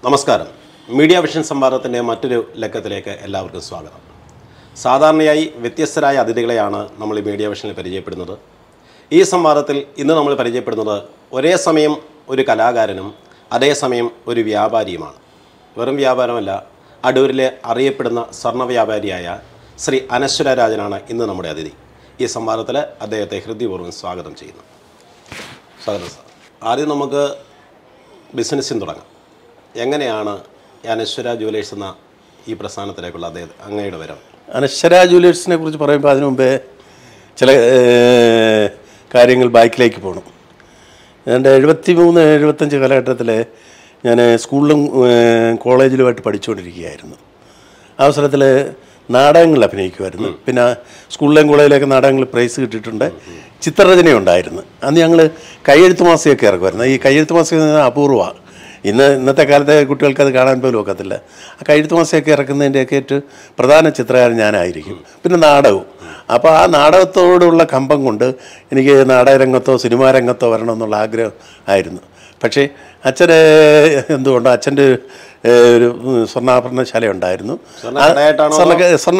നമസ്കാരം media vision സംവാദത്തിൻ്റെ മറ്റൊരു ലക്കത്തിലേക്ക് എല്ലാവർക്കും സ്വാഗതം സാധാരണയായി വ്യത്യസ്തരായ അതിഥികളെയാണ് നമ്മൾ ഈ മീഡിയ വിഷനിൽ പരിചയപ്പെടുന്നത് ഈ സംവാദത്തിൽ ഇന്ന് നമ്മൾ പരിചയപ്പെടുന്നത് ഒരേ സമയം ഒരു കലാകാരനും അതേസമയം ഒരു വ്യാപാരിയുമാണ് വെറും വ്യാപാരമല്ല അടൂരിലെ അറിയപ്പെടുന്ന സ്വർണ്ണ വ്യാപാരിയായ ശ്രീ അനശ്വര രാജനാണ് ഇന്ന് നമ്മുടെ അതിഥി ഈ സംവാദത്തിൽ അദ്ദേഹത്തെ ഹൃദയപൂർവ്വം സ്വാഗതം ചെയ്യുന്നു സ്വാഗതം സാർ ആദ്യം നമുക്ക് ബിസിനസ്സിൽ തുടങ്ങാം എങ്ങനെയാണ് ഈ അനശ്വര ജുവലേഴ്സ് എന്ന ഈ പ്രസ്ഥാനത്തിലേക്കുള്ള അദ്ദേഹം അങ്ങയുടെ വരവ് അനശ്വര ജൂലിയേഴ്സിനെ കുറിച്ച് പറയുമ്പോൾ അതിനു മുമ്പേ ചില ഏഹ്, കാര്യങ്ങൾ ബാക്കിലേക്ക് പോകണം എൻ്റെ എഴുപത്തി മൂന്ന് എഴുപത്തഞ്ച് കാലഘട്ടത്തിൽ ഞാൻ സ്കൂളിലും ഏഹ്, കോളേജിലുമായിട്ട് പഠിച്ചുകൊണ്ടിരിക്കുകയായിരുന്നു ആ അവസരത്തിൽ നാടകങ്ങളിൽ അഭിനയിക്കുമായിരുന്നു പിന്നെ സ്കൂളിലെയും കോളേജിലേക്ക് നാടകങ്ങളിൽ പ്രൈസ് കിട്ടിയിട്ടുണ്ട് ചിത്രരചന ഉണ്ടായിരുന്നു അന്ന് ഞങ്ങൾ കയ്യെഴുത്ത് മാസികയൊക്കെ ഇറക്കുമായിരുന്നു ഈ കയ്യെഴുത്ത് മാസിക എന്ന് പറഞ്ഞാൽ അപൂർവമാണ് ഇന്ന് ഇന്നത്തെ കാലത്തെ കുട്ടികൾക്ക് അത് കാണാൻ പോലും ഒക്കത്തില്ല ആ കഴുത്ത് മാസമൊക്കെ ഇറക്കുന്നതിൻ്റെയൊക്കെ ഏറ്റവും പ്രധാന ചിത്രകാരൻ ഞാനായിരിക്കും പിന്നെ നാടകവും അപ്പോൾ ആ നാടകത്തോടുള്ള കമ്പം കൊണ്ട് എനിക്ക് നാടകരംഗത്തോ സിനിമാ രംഗത്തോ വരണമെന്നുള്ള ആഗ്രഹം ആയിരുന്നു പക്ഷേ അച്ഛന് എന്തുകൊണ്ടോ അച്ഛൻ്റെ ഏഹ്, ഒരു സ്വർണ്ണാഭരണശാല ഉണ്ടായിരുന്നു സ്വർണ്ണ കടയായിട്ടാണോ സ്വർണ്ണ സ്വർണ്ണ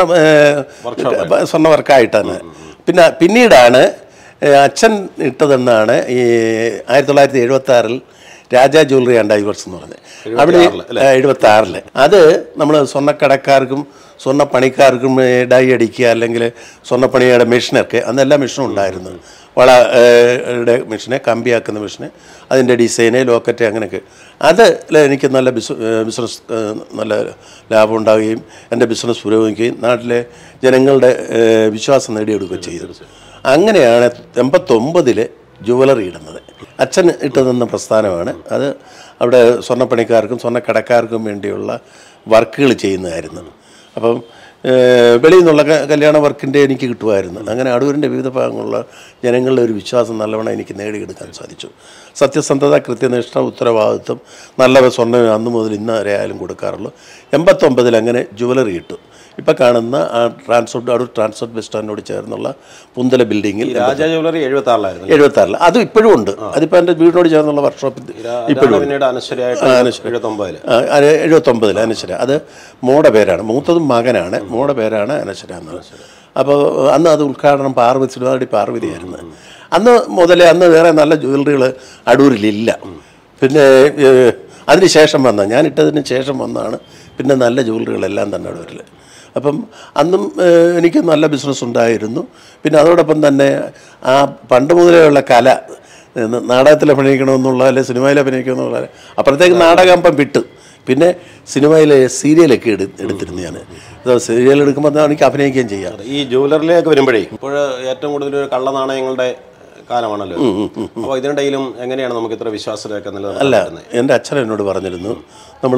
ഏഹ്, സ്വർണ്ണ വർക്കായിട്ടാണ് പിന്നെ പിന്നീടാണ് ഏഹ്, അച്ഛൻ ഇട്ടതെന്നാണ് ഈ ആയിരത്തി തൊള്ളായിരത്തി എഴുപത്തി ആറിൽ രാജാ ജ്വല്ലറി ആൻഡ് ഡൈവേഴ്സ് എന്ന് പറഞ്ഞത് അവിടെ എഴുപത്തി ആറില് അത് നമ്മൾ സ്വർണ്ണക്കടക്കാർക്കും സ്വർണ്ണ പണിക്കാർക്കും ഏഹ്, ഡൈ അടിക്കുക അല്ലെങ്കിൽ സ്വർണ്ണപ്പണിയുടെ മെഷീനൊക്കെ അന്നെല്ലാം മെഷീനും ഉണ്ടായിരുന്നു വള ഏഹ്, ടെ മെഷീന് കമ്പിയാക്കുന്ന മെഷീന് അതിൻ്റെ ഡിസൈന് ലോക്കറ്റ് അങ്ങനെയൊക്കെ അത് എനിക്ക് നല്ല ബിസ് ബിസിനസ് ഏഹ്, നല്ല ലാഭം ഉണ്ടാവുകയും എൻ്റെ ബിസിനസ് പുരോഗമിക്കുകയും നാട്ടിലെ ജനങ്ങളുടെ ഏഹ്, വിശ്വാസം നേടിയെടുക്കുകയും ചെയ്തു അങ്ങനെയാണ് എൺപത്തൊമ്പതിൽ ജുവലറി ഇടുന്നത് അച്ഛൻ ഇട്ട് തന്ന പ്രസ്ഥാനമാണ് അത് അവിടെ സ്വർണ്ണപ്പണിക്കാർക്കും സ്വർണ്ണക്കടക്കാർക്കും വേണ്ടിയുള്ള വർക്കുകൾ ചെയ്യുന്നതായിരുന്നു അപ്പം ഏഹ്, വെളിയിൽ നിന്നുള്ള ക- കല്യാണ വർക്കിൻ്റെ എനിക്ക് കിട്ടുമായിരുന്നു അങ്ങനെ അടൂരിൻ്റെ വിവിധ ഭാഗങ്ങളുള്ള ജനങ്ങളുടെ ഒരു വിശ്വാസം നല്ലവണ്ണം എനിക്ക് നേടിയെടുക്കാൻ സാധിച്ചു സത്യസന്ധത കൃത്യനിഷ്ഠ ഉത്തരവാദിത്വം നല്ല സ്വർണ്ണം അന്ന് മുതൽ ഇന്ന് വരെ ആയാലും കൊടുക്കാറുള്ളൂ എൺപത്തൊമ്പതിൽ അങ്ങനെ ജുവലറി ഇട്ടു ഇപ്പം കാണുന്ന ആ ട്രാൻസ്പോർട്ട് അടൂർ ട്രാൻസ്പോർട്ട് ബസ് സ്റ്റാൻഡിനോട് ചേർന്നുള്ള പുന്തല ബിൽഡിങ്ങിൽ രാജ ജ്വല്ലറി എഴുപത്തി ആറിലായിരുന്നു എഴുപത്തി ആറിൽ അതും ഇപ്പോഴും ഉണ്ട് അതിപ്പോൾ എൻ്റെ വീടിനോട് ചേർന്നുള്ള വർക്ക്ഷോപ്പിൽ ഇപ്പോഴും പിന്നീട് അനശ്വരയായിട്ട് എഴുപത്തി ഒമ്പതില് എഴുപത്തൊമ്പതിൽ അനശ്വര അത് മോടെ പേരാണ് മൂത്തതും മകനാണ് മോടെ പേരാണ് അനശ്വര എന്ന് അപ്പോൾ അന്ന് അത് ഉദ്ഘാടനം പാർവതി സിനിമാടി പാർവതിയായിരുന്നു അന്ന് മുതലേ അന്ന് വേറെ നല്ല ജ്വല്ലറികൾ അടൂരിലില്ല പിന്നെ ഏഹ്, അതിന് ശേഷം വന്ന ഞാൻ ഇട്ടതിന് ശേഷം വന്നാണ് പിന്നെ നല്ല ജ്വല്ലറികളെല്ലാം തന്നെ അടൂരിൽ അപ്പം അന്നും ഏഹ്, എനിക്ക് നല്ല ബിസിനസ് ഉണ്ടായിരുന്നു പിന്നെ അതോടൊപ്പം തന്നെ ആ പണ്ട് മുതലേ ഉള്ള കല ഏഹ്, നാടകത്തിൽ അഭിനയിക്കണമെന്നുള്ള അല്ലെ സിനിമയിൽ അഭിനയിക്കണമെന്നുള്ള അപ്പോഴത്തേക്ക് നാടകം വിട്ടു പിന്നെ സിനിമയിലെ സീരിയലൊക്കെ എടു എടുത്തിരുന്നു ഞാൻ സീരിയൽ എടുക്കുമ്പോൾ എനിക്ക് അഭിനയിക്കുകയും ചെയ്യാം ഈ ജ്വല്ലറിലേക്ക് വരുമ്പോഴേ ഇപ്പോൾ ഏറ്റവും കൂടുതൽ ഒരു കള്ള നാണയങ്ങളുടെ കാലമാണല്ലോ അപ്പോൾ ഇതിനിടയിലും എങ്ങനെയാണ് നമുക്ക് ഇത്ര വിശ്വാസതയൊക്കെ അല്ല നിലനിർത്തുന്നത് എൻ്റെ അച്ഛൻ എന്നോട് പറഞ്ഞിരുന്നു നമ്മൾ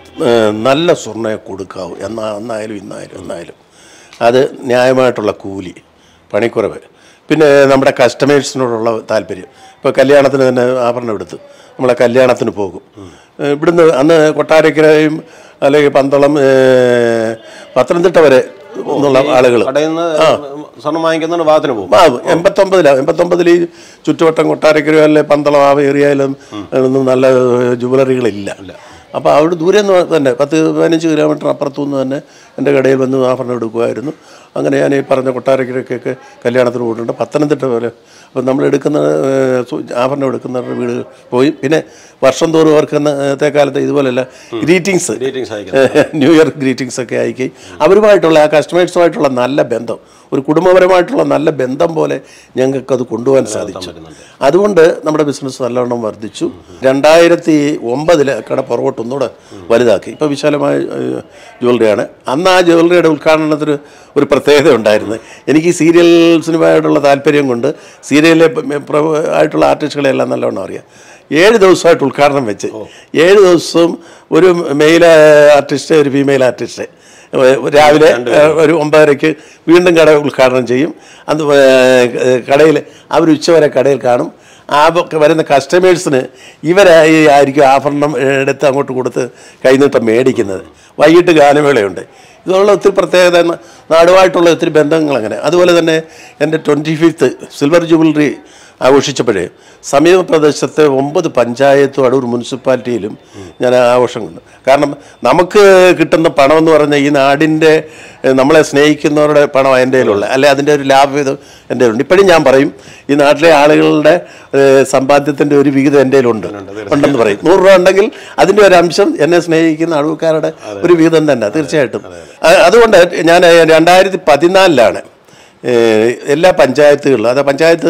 നല്ല സ്വർണ്ണയെ കൊടുക്കാവൂ എന്നാ അന്നായാലും ഇന്നായാലും എന്നായാലും അത് ന്യായമായിട്ടുള്ള കൂലി പണിക്കുറവ് പിന്നെ നമ്മുടെ കസ്റ്റമേഴ്സിനോടുള്ള താല്പര്യം ഇപ്പോൾ കല്യാണത്തിന് തന്നെ ആഭരണം എടുത്ത് നമ്മളെ കല്യാണത്തിന് പോകും ഏഹ് ഇവിടുന്ന് അന്ന് കൊട്ടാരക്കരയും അല്ലെങ്കിൽ പന്തളം ഏഹ് പത്തനംതിട്ട വരെ എന്നുള്ള ആളുകൾ കടയിൽ നിന്ന് സ്വർണം വാങ്ങിക്കുന്ന ഭാഗത്തിന് പോകും ആ എൺപത്തൊമ്പതിലാണ് എൺപത്തൊമ്പതിൽ ഈ ചുറ്റുവട്ടം കൊട്ടാരക്കരയോ അല്ലെ പന്തളം ആ ഏരിയയിലും ഒന്നും നല്ല ജ്വല്ലറികളില്ല അപ്പോൾ അവിടെ ദൂരെ നിന്ന് തന്നെ പത്ത് പതിനഞ്ച് കിലോമീറ്റർ അപ്പുറത്തു നിന്ന് തന്നെ എൻ്റെ കടയിൽ വന്ന് ആഭരണം എടുക്കുമായിരുന്നു അങ്ങനെ ഞാൻ ഈ പറഞ്ഞ കൊട്ടാരക്കരയ്ക്കൊക്കെ കല്യാണത്തിന് പോയിട്ടുണ്ട് പത്തനംതിട്ട പോലെ അപ്പോൾ നമ്മൾ എടുക്കുന്ന ഏഹ്, സു- ആഭരണം എടുക്കുന്നവരുടെ വീട് പോയി പിന്നെ വർഷം തോറും അവർക്ക് അന്നത്തെ കാലത്ത് ഇതുപോലെയല്ല ഗ്രീറ്റിങ്സ് ഗ്രീറ്റിംഗ്സ് അയക്കുന്നത് ന്യൂ ഇയർ ഗ്രീറ്റിംഗ്സ് ഒക്കെ അയക്കുകയും അവരുമായിട്ടുള്ള ആ കസ്റ്റമേഴ്സുമായിട്ടുള്ള നല്ല ബന്ധം ഒരു കുടുംബപരമായിട്ടുള്ള നല്ല ബന്ധം പോലെ ഞങ്ങൾക്ക് അത് കൊണ്ടുപോകാൻ സാധിച്ചു അതുകൊണ്ട് നമ്മുടെ ബിസിനസ് നല്ലവണ്ണം വർദ്ധിച്ചു രണ്ടായിരത്തി ഒമ്പതിൽ കട പുറകോട്ട് ഒന്നുകൂടെ വലുതാക്കി ഇപ്പോൾ വിശാലമായ ഏഹ്, ജ്വല്ലറിയാണ് അന്ന് ആ ജ്വല്ലറിയുടെ ഉദ്ഘാടനത്തിന് ഒരു പ്രത്യേകത ഉണ്ടായിരുന്നു എനിക്ക് ഈ സീരിയൽ സിനിമയോടുള്ള താല്പര്യം കൊണ്ട് സീരിയലിലെ പ- പ്ര- ആയിട്ടുള്ള ആർട്ടിസ്റ്റുകളെല്ലാം നല്ലവണ്ണം അറിയാം ഏഴ് ദിവസമായിട്ട് ഉദ്ഘാടനം വെച്ച് ഏഴ് ദിവസവും ഒരു മെയിൽ ആർട്ടിസ്റ്റ് ഒരു ഫീമെയിൽ ആർട്ടിസ്റ്റ് രാവിലെ ഏഹ്, ഒരു ഒമ്പതരയ്ക്ക് വീണ്ടും കട ഉദ്ഘാടനം ചെയ്യും അന്ന് കടയിൽ അവർ ഉച്ചവരെ കടയിൽ കാണും ആ ബ- വരുന്ന കസ്റ്റമേഴ്സിന് ഇവരായി ആയിരിക്കും ആഭരണം എടുത്ത് അങ്ങോട്ട് കൊടുത്ത് കൈനീട്ടം മേടിക്കുന്നത് വൈകിട്ട് ഗാനമേളയുണ്ട് ഇതുള്ള ഒത്തിരി പ്രത്യേകത നാടുമായിട്ടുള്ള ഒത്തിരി ബന്ധങ്ങൾ അങ്ങനെ അതുപോലെ തന്നെ എൻ്റെ ട്വൻറ്റി ഫിഫ്ത്ത് സിൽവർ ജൂബിലറി ആഘോഷിച്ചപ്പോഴേ സമീപ പ്രദേശത്തെ ഒമ്പത് പഞ്ചായത്തും അടൂർ മുനിസിപ്പാലിറ്റിയിലും ഞാൻ ആഘോഷം കണ്ടു കാരണം നമുക്ക് കിട്ടുന്ന പണം എന്ന് പറഞ്ഞാൽ ഈ നാടിൻ്റെ ഏഹ്, നമ്മളെ സ്നേഹിക്കുന്നവരുടെ പണം എൻ്റെ കയ്യിലുള്ള അല്ലെ അതിൻ്റെ ഒരു ലാഭ്യത എൻ്റെ കയ്യിലുണ്ട് ഇപ്പോഴും ഞാൻ പറയും ഈ നാട്ടിലെ ആളുകളുടെ ഏഹ്, സമ്പാദ്യത്തിൻ്റെ ഒരു വിഹിതം എൻ്റെ കയ്യിലുണ്ട് ഉണ്ടെന്ന് പറയും നൂറ് രൂപ ഉണ്ടെങ്കിൽ അതിൻ്റെ ഒരു അംശം എന്നെ സ്നേഹിക്കുന്ന അടൂക്കാരുടെ ഒരു വിഹിതം തന്നെ തീർച്ചയായിട്ടും അ- അതുകൊണ്ട് ഞാൻ രണ്ടായിരത്തി പതിനാലിലാണ് ഏഹ് എല്ലാ പഞ്ചായത്തുകളിലും അത് പഞ്ചായത്ത്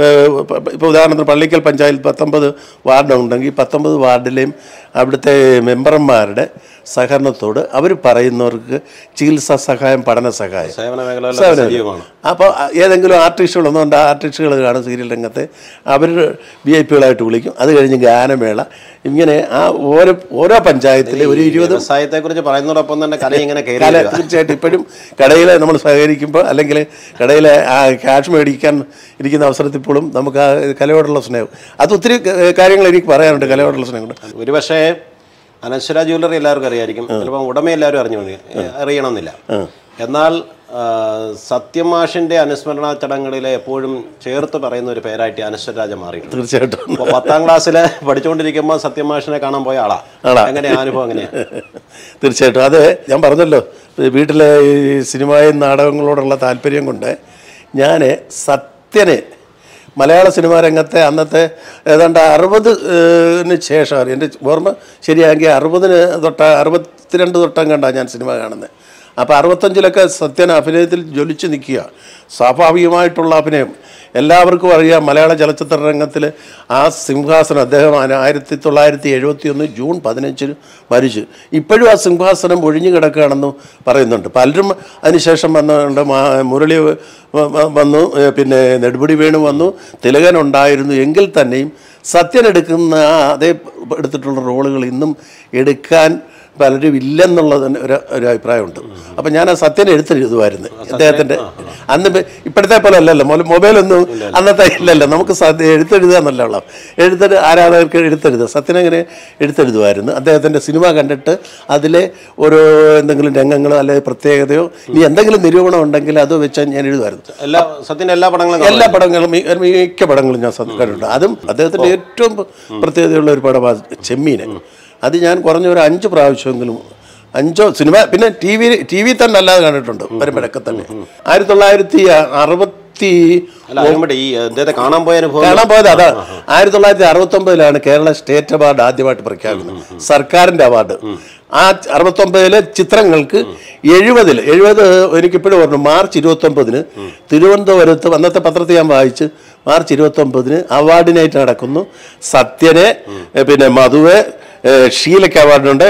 ഇപ്പോൾ ഉദാഹരണത്തിന് പള്ളിക്കൽ പഞ്ചായത്ത് പത്തൊമ്പത് വാർഡുണ്ടെങ്കിൽ പത്തൊമ്പത് വാർഡിലെയും അവിടുത്തെ മെമ്പർമാരുടെ സഹകരണത്തോട് അവർ പറയുന്നവർക്ക് ചികിത്സാ സഹായം പഠന സഹായം സേവന മേഖല സേവനം. സജീവമാണ് അപ്പോൾ ഏതെങ്കിലും ആർട്ടിസ്റ്റുകൾ ഒന്നുണ്ട് ആ ആർട്ടിസ്റ്റുകൾ കാണും സീരിയൽ രംഗത്തെ അവർ വി ഐ പികളായിട്ട് വിളിക്കും അത് കഴിഞ്ഞ് ഗാനമേള ഇങ്ങനെ ആ ഓരോ ഓരോ പഞ്ചായത്തിലെ ഒരു ഇരുപത് വ്യവസായത്തെ കുറിച്ച് പറയുന്നതോടൊപ്പം തന്നെ കല ഇങ്ങനെ കയറി കല വരിക. തീർച്ചയായിട്ടും ഇപ്പോഴും കടയിൽ നമ്മൾ സഹകരിക്കുമ്പോൾ അല്ലെങ്കിൽ കടയിലെ ആ ക്യാഷ് മേടിക്കാൻ ഇരിക്കുന്ന അവസരത്തിൽ പോലും നമുക്ക് ആ കലയോടുള്ള സ്നേഹം അത് ഒത്തിരി ക- കാര്യങ്ങൾ എനിക്ക് പറയാനുണ്ട് കലയോടുള്ള സ്നേഹം കൊണ്ട് ഒരുപക്ഷേ അനശ്വര ജ്വല്ലറി എല്ലാവർക്കും അറിയായിരിക്കും ചിലപ്പോൾ ഉടമ എല്ലാവരും അറിഞ്ഞു അറിയണമെന്നില്ല എന്നാൽ ആ, സത്യമാഷിന്റെ അനുസ്മരണ ചടങ്ങുകളിലെ എപ്പോഴും ചേർത്ത് പറയുന്ന ഒരു പേരായിട്ട് അനശ്വരരാജ മാറിയിട്ടുണ്ട് തീർച്ചയായിട്ടും അപ്പോൾ പത്താം ക്ലാസ്സിൽ പഠിച്ചുകൊണ്ടിരിക്കുമ്പോൾ സത്യമാഷിനെ കാണാൻ പോയ ആളാ ആളാ. എങ്ങനെയാ അനുഭവം എങ്ങനെയാ തീർച്ചയായിട്ടും അത് ഞാൻ പറഞ്ഞല്ലോ വീട്ടിലെ ഈ സിനിമയും നാടകങ്ങളോടുള്ള താല്പര്യം കൊണ്ട് ഞാൻ സത്യനെ മലയാള സിനിമാ രംഗത്തെ അന്നത്തെ ഏതാണ്ട് അറുപതിന് ശേഷം എൻ്റെ ഓർമ്മ ശരിയാണെങ്കിൽ അറുപതിന് തൊട്ട അറുപത്തിരണ്ട് തൊട്ടം കണ്ടാണ് ഞാൻ സിനിമ കാണുന്നത് അപ്പോൾ അറുപത്തഞ്ചിലൊക്കെ സത്യൻ അഭിനയത്തിൽ ജ്വലിച്ച് നിൽക്കുക സ്വാഭാവികമായിട്ടുള്ള അഭിനയം എല്ലാവർക്കും അറിയാം മലയാള ചലച്ചിത്ര രംഗത്തിൽ ആ സിംഹാസനം അദ്ദേഹം ആ- ആയിരത്തി തൊള്ളായിരത്തി എഴുപത്തി ഒന്ന് ജൂൺ പതിനഞ്ചിന് മരിച്ചു ഇപ്പോഴും ആ സിംഹാസനം ഒഴിഞ്ഞു കിടക്കുകയാണെന്ന് പറയുന്നുണ്ട് പലരും അതിനുശേഷം വന്നുകൊണ്ട് മാ- മുരളി വ- വ- വന്നു ഏ, പിന്നെ നെടുപടി വേണു വന്നു തിലകൻ ഉണ്ടായിരുന്നു എങ്കിൽ തന്നെയും സത്യൻ എടുക്കുന്ന ആ അതേ എടുത്തിട്ടുള്ള റോളുകൾ ഇന്നും എടുക്കാൻ പലരും ഇല്ലെന്നുള്ളത് തന്നെ ഒരു ഒരു അഭിപ്രായമുണ്ട് അപ്പം ഞാൻ ആ സത്യനെ എടുത്തെഴുതുമായിരുന്നു അദ്ദേഹത്തിൻ്റെ അന്ന് ഇപ്പൊ ഇപ്പോഴത്തെ പോലെ അല്ലല്ലോ മൊ- മൊബൈലൊന്നും അന്നത്തെ ഇല്ലല്ലോ നമുക്ക് സത്യ എഴുത്തെഴുതുക എന്നല്ല ഉള്ള എഴുത്തെഴു ആരാധകർക്ക് എഴുത്തെഴുതുക സത്യനങ്ങനെ എഴുത്തെഴുതുമായിരുന്നു അദ്ദേഹത്തിൻ്റെ സിനിമ കണ്ടിട്ട് അതിലെ ഓരോ എന്തെങ്കിലും രംഗങ്ങളോ അല്ലെങ്കിൽ പ്രത്യേകതയോ ഇനി എന്തെങ്കിലും നിരൂപണം ഉണ്ടെങ്കിൽ അത് വെച്ച് ഞാൻ എഴുതുമായിരുന്നു എല്ലാ സത്യന്റെ എല്ലാ പടങ്ങളും കാണും. എല്ലാ പടങ്ങളും മി- മിക്ക പടങ്ങളും ഞാൻ സ- കണ്ടിട്ടുണ്ട് അതും അദ്ദേഹത്തിൻ്റെ ഏറ്റവും പ്രത്യേകതയുള്ള ഒരു പടമാണ് ചെമ്മീന് അത് ഞാൻ കുറഞ്ഞ ഒരു അഞ്ച് പ്രാവശ്യമെങ്കിലും അഞ്ചോ സിനിമ പിന്നെ ടി വി ടി വി തന്നെ അല്ലാതെ കണ്ടിട്ടുണ്ട് വരുമ്പോഴൊക്കെ തന്നെ ആയിരത്തി തൊള്ളായിരത്തി അറുപത്തി അല്ല അതിനുമ്പട്ടെ ഈ അദ്ദേഹത്തെ കാണാൻ പോയ അനുഭവം കാണാൻ പോയത് അതാ ആയിരത്തി തൊള്ളായിരത്തി അറുപത്തി ഒമ്പതിലാണ് കേരള സ്റ്റേറ്റ് അവാർഡ് ആദ്യമായിട്ട് പ്രഖ്യാപിക്കുന്നത് സർക്കാരിന്റെ അവാർഡ് ആ അറുപത്തൊമ്പതിലെ ചിത്രങ്ങൾക്ക് എഴുപതിൽ എഴുപത് എനിക്കിപ്പോഴും ഓർമ്മ മാർച്ച് ഇരുപത്തൊമ്പതിന് തിരുവനന്തപുരത്ത് അന്നത്തെ പത്രത്തിൽ ഞാൻ വായിച്ച് മാർച്ച് ഇരുപത്തൊമ്പതിന് അവാർഡിനായിട്ട് നടക്കുന്നു സത്യന് ഏ, പിന്നെ മധുവ് ഏ, ഷീലയ്ക്ക് അവാർഡുണ്ട്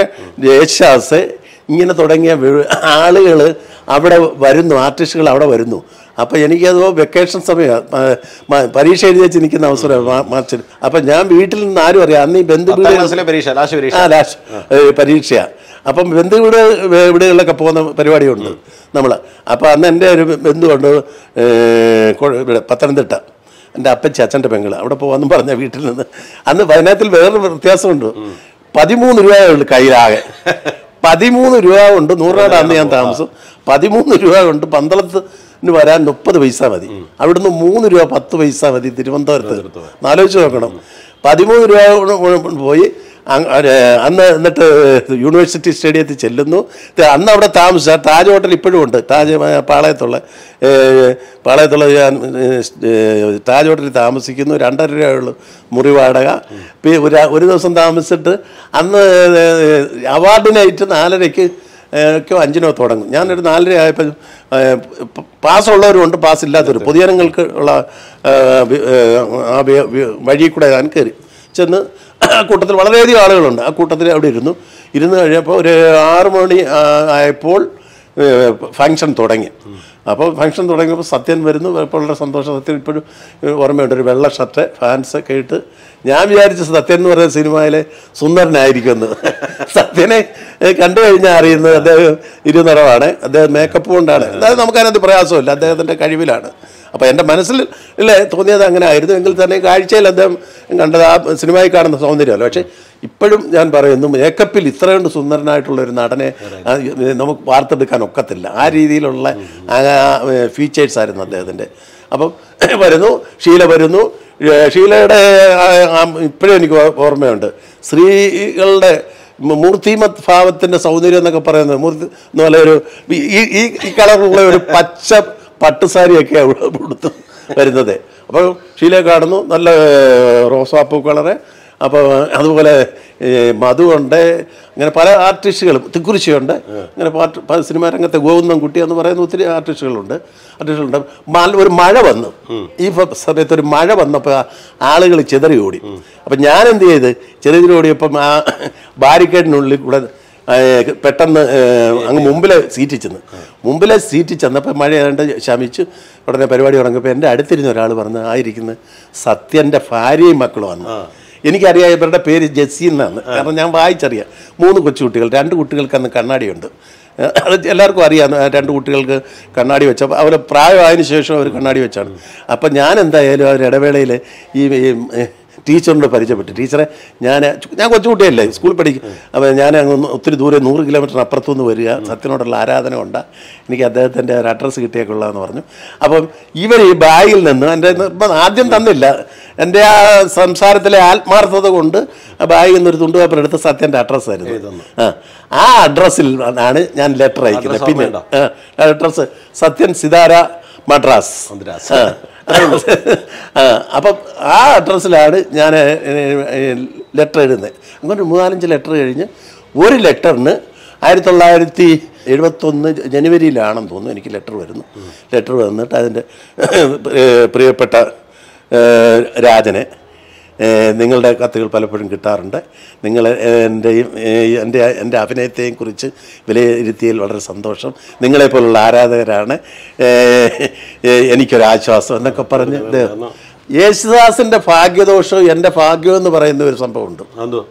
യേശാസ് ഇങ്ങനെ തുടങ്ങിയ ആളുകൾ അവിടെ വരുന്നു ആർട്ടിസ്റ്റുകൾ അവിടെ വരുന്നു അപ്പോൾ എനിക്കത് വെക്കേഷൻ സമയമാണ് പരീക്ഷ എഴുതി വെച്ച് നിൽക്കുന്ന അവസരം മാർച്ചിൽ അപ്പം ഞാൻ വീട്ടിൽ നിന്ന് ആരും അറിയാം അന്ന് ഈ ബന്ധു പത്താം വീട് ക്ലാസ്സിലെ പരീക്ഷ ലാസ്റ്റ് പരീക്ഷ ആ ലാസ്റ്റ് പരീക്ഷയാണ് അപ്പം ബന്ധു വീട് വീടുകളിലൊക്കെ പോകുന്ന പരിപാടിയുണ്ട് നമ്മൾ അപ്പോൾ അന്ന് എൻ്റെ ഒരു ബന്ധുവുണ്ട് ഏ, കൊ- ഇവിടെ പത്തനംതിട്ട എൻ്റെ അപ്പച്ചി അച്ഛൻ്റെ പെങ്ങൾ അവിടെ പോകാമെന്ന് പറഞ്ഞ വീട്ടിൽ നിന്ന് അന്ന് വയനാട്ടിൽ വേറൊരു വ്യത്യാസമുണ്ട് പതിമൂന്ന് രൂപയേ ഉള്ളൂ കയ്യിലാകെ പതിമൂന്ന് രൂപ കൊണ്ട് നൂറിനാട് അന്ന് ഞാൻ താമസം പതിമൂന്ന് രൂപ കൊണ്ട് പന്തളത്തിന് വരാൻ മുപ്പത് പൈസ മതി അവിടുന്ന് മൂന്ന് രൂപ പത്ത് പൈസ മതി തിരുവനന്തപുരത്ത് ആലോചിച്ച് നോക്കണം പതിമൂന്ന് രൂപ കൊണ്ട് പോയി അങ് ഒരു അന്ന് എന്നിട്ട് യൂണിവേഴ്സിറ്റി സ്റ്റേഡിയത്തിൽ ചെല്ലുന്നു ഇത് അന്ന് അവിടെ താമസിച്ച താജ് ഹോട്ടൽ ഇപ്പോഴും ഉണ്ട് താജ് ഏ, പാളയത്തുള്ള ഏ, പാളയത്തുള്ള ഞാൻ ഏ, താജ് ഹോട്ടലിൽ താമസിക്കുന്നു രണ്ടര രൂപയുള്ളൂ മുറി വാടക പി- ഒരു ഒരു ദിവസം താമസിച്ചിട്ട് അന്ന് അവാർഡിനായിട്ട് നാലരയ്ക്ക് ഒക്കെ അഞ്ചിനോ തുടങ്ങും ഞാനൊരു നാലര ആയപ്പോൾ പാസ്സുള്ളവരുണ്ട് പാസ് ഇല്ലാത്തവർ പൊതുജനങ്ങൾക്ക് ഉള്ള ഏ, വി- ഏ, ആ വി- വി- വഴി കൂടെ ഞാൻ കയറി ചെന്ന് ആ കൂട്ടത്തിൽ വളരെയധികം ആളുകളുണ്ട് ആ കൂട്ടത്തിൽ അവിടെ ഇരുന്നു ഇരുന്ന് കഴിഞ്ഞപ്പോൾ ഒരു ആറ് മണി ആ, ആയപ്പോൾ ഫങ്ഷൻ തുടങ്ങി അപ്പോൾ ഫങ്ഷൻ തുടങ്ങിയപ്പോൾ സത്യൻ വരുന്നു അപ്പോൾ വളരെ സന്തോഷം സത്യൻ ഇപ്പോഴും ഏഹ്, ഓർമ്മയുണ്ട് ഒരു വെള്ള ഷർട്ട് ഫാൻസ് ഒക്കെ ഇട്ട് ഞാൻ വിചാരിച്ച സത്യൻ എന്ന് പറയുന്ന സിനിമയിലെ സുന്ദരനായിരിക്കുമെന്ന് സത്യനെ ഏഹ്, കണ്ടു കഴിഞ്ഞാൽ അറിയുന്നത് അദ്ദേഹം ഇരുനിറമാണ് അദ്ദേഹം മേക്കപ്പ് കൊണ്ടാണ് അതായത് നമുക്കതിനകത്ത് പ്രയാസമില്ല അദ്ദേഹത്തിൻ്റെ കഴിവിലാണ് അപ്പോൾ എൻ്റെ മനസ്സിൽ ഇല്ലേ തോന്നിയത് അങ്ങനെ ആയിരുന്നു എങ്കിൽ തന്നെ കാഴ്ചയിൽ അദ്ദേഹം കണ്ടത് ആ സിനിമയിൽ കാണുന്ന സൗന്ദര്യമല്ല പക്ഷേ ഇപ്പോഴും ഞാൻ പറയുന്നു മേക്കപ്പിൽ ഇത്രയുണ്ട് സുന്ദരനായിട്ടുള്ള ഒരു നടനെ ആ, നമുക്ക് വാർത്തെടുക്കാൻ ഒക്കത്തില്ല ആ രീതിയിലുള്ള ഫീച്ചേഴ്സ് ആയിരുന്നു അദ്ദേഹത്തിൻ്റെ അപ്പം വരുന്നു ഷീല വരുന്നു ഏ, ഷീലയുടെ ഇപ്പോഴും എനിക്ക് ഓ- ഓർമ്മയുണ്ട് സ്ത്രീകളുടെ മ- മൂർത്തിമത് ഭാവത്തിന്റെ സൗന്ദര്യം എന്നൊക്കെ പറയുന്നത് മൂർത്തി എന്ന് പോലെ ഒരു ഈ- ഈ ഈ ഈ കളറുള്ള ഒരു പച്ച പട്ടുസാരിയൊക്കെയാണ് ഇവിടെ ഉടുത്ത് വരുന്നത് അപ്പോൾ ഷീലയെ കാണുന്നു നല്ല ഏ, റോസാപ്പൂ കളറ് അപ്പോൾ അതുപോലെ ഏ, മധുവുണ്ട് അങ്ങനെ പല ആർട്ടിസ്റ്റുകളും തിക്കുറിശിയുണ്ട് അങ്ങനെ പാട്ട് പ- സിനിമാ രംഗത്തെ ഗോവിന്ദൻ കുട്ടി എന്ന് പറയുന്ന ഒത്തിരി ആർട്ടിസ്റ്റുകളുണ്ട് ആർട്ടിസ്റ്റുകളുണ്ട് മ- ഒരു മഴ വന്നു ഈ ഫ- സമയത്ത് ഒരു മഴ വന്നപ്പോൾ ആളുകൾ ചിതറി ഓടി അപ്പം ഞാൻ എന്ത് ചെയ്ത് ചിതറി ഓടിയപ്പം ആ ബാരിക്കേഡിനുള്ളിൽ കൂടെ ഏ, പെട്ടെന്ന് ഏ, അങ്ങ് മുമ്പിലെ സീറ്റിൽ ചെന്ന് മുമ്പിലെ സീറ്റിൽ ചെന്നപ്പോൾ മഴ ഏതാണ്ട് ശമിച്ച് ഉടനെ പരിപാടി തുടങ്ങിയപ്പോൾ എൻ്റെ അടുത്തിരുന്ന ഒരാൾ പറഞ്ഞ് ആയിരിക്കുന്നത് സത്യൻ്റെ ഭാര്യയും മക്കളുമാണ് എനിക്കറിയാം ഇവരുടെ പേര് ജെസ്സി എന്നാണ് കാരണം ഞാൻ വായിച്ചറിയാം മൂന്ന് കൊച്ചുകുട്ടികൾ രണ്ട് കുട്ടികൾക്ക് അന്ന് കണ്ണാടിയുണ്ട് ഏഹ് അത് എല്ലാവർക്കും അറിയാം ആ രണ്ട് കുട്ടികൾക്ക് കണ്ണാടി വെച്ച അവർ പ്രായമായതിനു ശേഷം അവർ കണ്ണാടി വെച്ചാണ് അപ്പം ഞാൻ എന്തായാലും ആ ഒരു ഇടവേളയിൽ ഈ ഈ, ഏഹ്, ടീച്ചറിനോട് പരിചയപ്പെട്ടു ടീച്ചറെ ഞാൻ ഞാൻ കൊച്ചുകുട്ടിയല്ലേ സ്കൂളിൽ പഠിക്കും അപ്പോൾ ഞാൻ അങ്ങ് ഒന്ന് ഒത്തിരി ദൂരെ നൂറ് കിലോമീറ്റർ അപ്പുറത്തുനിന്ന് വരിക സത്യനോടുള്ള ആരാധന ഉണ്ട് എനിക്ക് അദ്ദേഹത്തിൻ്റെ ഒരു അഡ്രസ്സ് കിട്ടിയേക്കൊള്ളാന്ന് പറഞ്ഞു അപ്പം ഇവർ ഈ ബാഗിൽ നിന്ന് എൻ്റെ നിർബന്ധം ആദ്യം തന്നില്ല എൻ്റെ ആ സംസാരത്തിലെ ആത്മാർത്ഥത കൊണ്ട് ആ ബാഗിൽ നിന്ന് ഒരു തുണ്ടുപേപ്പർ എടുത്ത് സത്യൻ്റെ അഡ്രസ്സ് ആയിരുന്നു ആ ആ അഡ്രസ്സിൽ ആണ് ഞാൻ ലെറ്റർ അയക്കുന്നത് Address പിന്നെ ഓർമ്മയുണ്ടോ? അഡ്രസ്സ് സത്യൻ സിതാര മദ്രാസ് മദ്രാസ്. ആ. ആ, അപ്പം ആ അഡ്രസ്സിലാണ് ഞാൻ ലെറ്റർ എഴുതുന്നത് അങ്ങനെ മൂന്നാലഞ്ച് ലെറ്റർ കഴിഞ്ഞ് ഒരു ലെറ്ററിന് ആയിരത്തി തൊള്ളായിരത്തി എഴുപത്തൊന്ന് ജനുവരിയിലാണെന്ന് തോന്നുന്നു എനിക്ക് ലെറ്റർ വരുന്നു ലെറ്റർ വന്നിട്ട് അതിൻ്റെ പ്രിയപ്പെട്ട ഏഹ്, രാജനെ ഏഹ്, നിങ്ങളുടെ കത്തുകൾ പലപ്പോഴും കിട്ടാറുണ്ട് നിങ്ങൾ എൻ്റെയും ഏഹ്, എൻ്റെ എൻ്റെ അഭിനയത്തെയും കുറിച്ച് വിലയിരുത്തിയതിൽ വളരെ സന്തോഷം നിങ്ങളെപ്പോലുള്ള ആരാധകരാണ് ഏഹ്, ഏഹ്, എനിക്കൊരാശ്വാസം എന്നൊക്കെ പറഞ്ഞ് ഇത് യേശുദാസിൻ്റെ ഭാഗ്യദോഷവും എൻ്റെ ഭാഗ്യം എന്ന് പറയുന്ന ഒരു സംഭവമുണ്ട് എന്തോ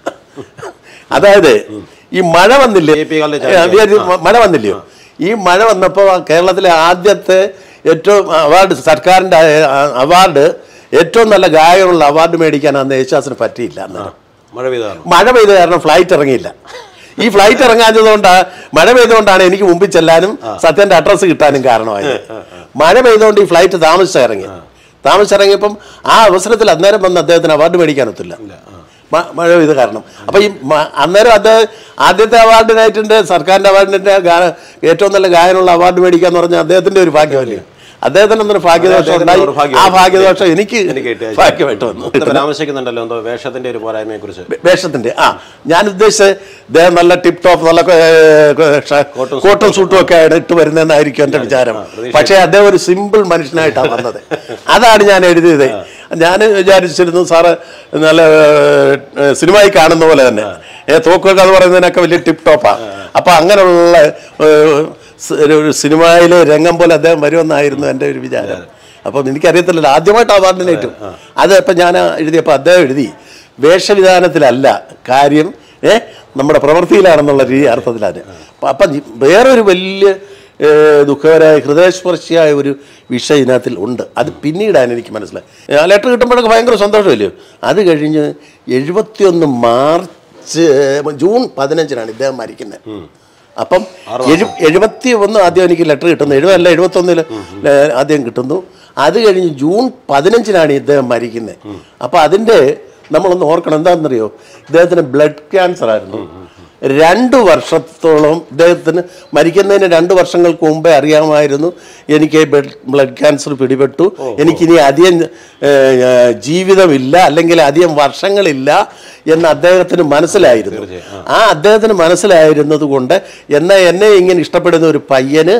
അതായത് ഈ മഴ വന്നില്ലേ എ പി കാലിലെ ഏ, അത് മ- മഴ വന്നില്ലയോ ഈ മഴ വന്നപ്പോൾ കേരളത്തിലെ ആദ്യത്തെ ഏറ്റവും അവാർഡ് സർക്കാരിൻ്റെ അവാർഡ് ഏറ്റവും നല്ല ഗായകനുള്ള അവാർഡ് മേടിക്കാൻ അന്ന് യേശുദാസിന് പറ്റിയില്ല അന്നേരം മഴ പെയ്താണ് മഴ പെയ്ത കാരണം ഫ്ലൈറ്റ് ഇറങ്ങിയില്ല ഈ ഫ്ലൈറ്റ് ഇറങ്ങാഞ്ഞതുകൊണ്ട് മഴ പെയ്തുകൊണ്ടാണ് എനിക്ക് മുമ്പിൽ ചെല്ലാനും സത്യന്റെ അഡ്രസ്സ് കിട്ടാനും കാരണമായത് മഴ പെയ്തുകൊണ്ട് ഈ ഫ്ലൈറ്റ് താമസിച്ച ഇറങ്ങി താമസിച്ചിറങ്ങിയപ്പം ആ അവസരത്തിൽ അന്നേരം വന്ന് അദ്ദേഹത്തിന് അവാർഡ് മേടിക്കാനൊത്തില്ല മ- മഴ പെയ്ത കാരണം അപ്പൊ ഈ മ- അന്നേരം അദ്ദേഹം ആദ്യത്തെ അവാർഡിനായിട്ടുണ്ട് സർക്കാരിന്റെ അവാർഡിന്റെ ഗാന ഏറ്റവും നല്ല ഗായനുള്ള അവാർഡ് മേടിക്കാന്ന് പറഞ്ഞാൽ അദ്ദേഹത്തിന്റെ ഒരു ഭാഗ്യമല്ലേ അദ്ദേഹത്തിന് അന്നൊരു ഭാഗ്യദോഷം ഉണ്ടായി ഒരു ഭാഗ്യം. ആ ഭാഗ്യദോഷം എനിക്ക് എനിക്ക് കിട്ടിയ ഭാഗ്യമായിട്ട് വന്നു ഇത് പരാമർശിക്കുന്നുണ്ടല്ലോ എന്തോ വേഷത്തിന്റെ ഒരു പോരായ്മയെ കുറിച്ച് വേ- വേഷത്തിന്റെ ആ ഞാൻ ഉദ്ദേശിച്ചത് ഇദ്ദേഹം നല്ല ടിപ് ടോപ്പ് നല്ല ഏ, ഷ- കോട്ടും കോട്ടും സൂട്ടും ഒക്കെ ആണ് ഇട്ട് വരുന്നതെന്നായിരിക്കും എൻ്റെ വിചാരം പ്രതീക്ഷ. പക്ഷേ അദ്ദേഹം ഒരു സിമ്പിൾ മനുഷ്യനായിട്ടാണ് വന്നത് അതാണ് ഞാൻ എഴുതിയത് ഞാൻ വിചാരിച്ചിരുന്നു സാറ് നല്ല ഏ, സിനിമയിൽ കാണുന്ന പോലെ തന്നെ ഏ തോക്കൊക്കെ അത് പറയുന്നതിനൊക്കെ വലിയ ടിപ് ടോപ്പാ അപ്പൊ അങ്ങനെയുള്ള ഏ, സ്- ഒരു സിനിമയിലെ രംഗം പോലെ അദ്ദേഹം വരുമെന്നായിരുന്നു എൻ്റെ ഒരു വിചാരം അപ്പം എനിക്കറിയത്തില്ലല്ലോ ആദ്യമായിട്ട് അവാർഡിനേറ്റും അത് ഇപ്പം ഞാൻ എഴുതിയപ്പോൾ അദ്ദേഹം എഴുതി വേഷവിധാനത്തിലല്ല കാര്യം ഏ നമ്മുടെ പ്രവൃത്തിയിലാണെന്നുള്ള രീതി അർത്ഥത്തിലാണ് അപ്പം അപ്പം ഈ വേറൊരു വലിയ ഏ, ദുഃഖകരമായ ഹൃദയസ്പർശിയായ ഒരു വിഷയം ഇതിനകത്തിൽ ഉണ്ട് അത് പിന്നീടാണ് എനിക്ക് മനസ്സിലായി ആ ലെറ്റർ കിട്ടുമ്പോഴൊക്കെ ഭയങ്കര സന്തോഷമല്ലയോ അത് കഴിഞ്ഞ് എഴുപത്തിയൊന്ന് മാർച്ച് ജൂൺ പതിനഞ്ചിനാണ് ഇദ്ദേഹം മരിക്കുന്നത് അപ്പം എഴു എഴുപത്തി ഒന്ന് ആദ്യം എനിക്ക് ലെറ്റർ കിട്ടുന്നു എഴുപതല്ല എഴുപത്തൊന്നിൽ ആദ്യം കിട്ടുന്നു അത് കഴിഞ്ഞ് ജൂൺ പതിനഞ്ചിനാണ് ഇദ്ദേഹം മരിക്കുന്നത് അപ്പം അതിൻ്റെ നമ്മളൊന്ന് ഓർക്കണം എന്താണെന്നറിയോ ഇദ്ദേഹത്തിന് ബ്ലഡ് ക്യാൻസർ ആയിരുന്നു രണ്ട് വർഷത്തോളം ഇദ്ദേഹത്തിന് മരിക്കുന്നതിന് രണ്ട് വർഷങ്ങൾക്ക് മുമ്പേ അറിയാമായിരുന്നു എനിക്ക് ബ്ലഡ് ബ്ലഡ് ക്യാൻസർ പിടിപെട്ടു എനിക്കിനി അധികം ഏഹ്, ജീവിതമില്ല അല്ലെങ്കിൽ അധികം വർഷങ്ങളില്ല എന്ന് അദ്ദേഹത്തിന് മനസ്സിലായിരുന്നു ആ അദ്ദേഹത്തിന് മനസ്സിലായിരുന്നത് കൊണ്ട് എന്നാൽ എന്നെ ഇങ്ങനെ ഇഷ്ടപ്പെടുന്ന ഒരു പയ്യന്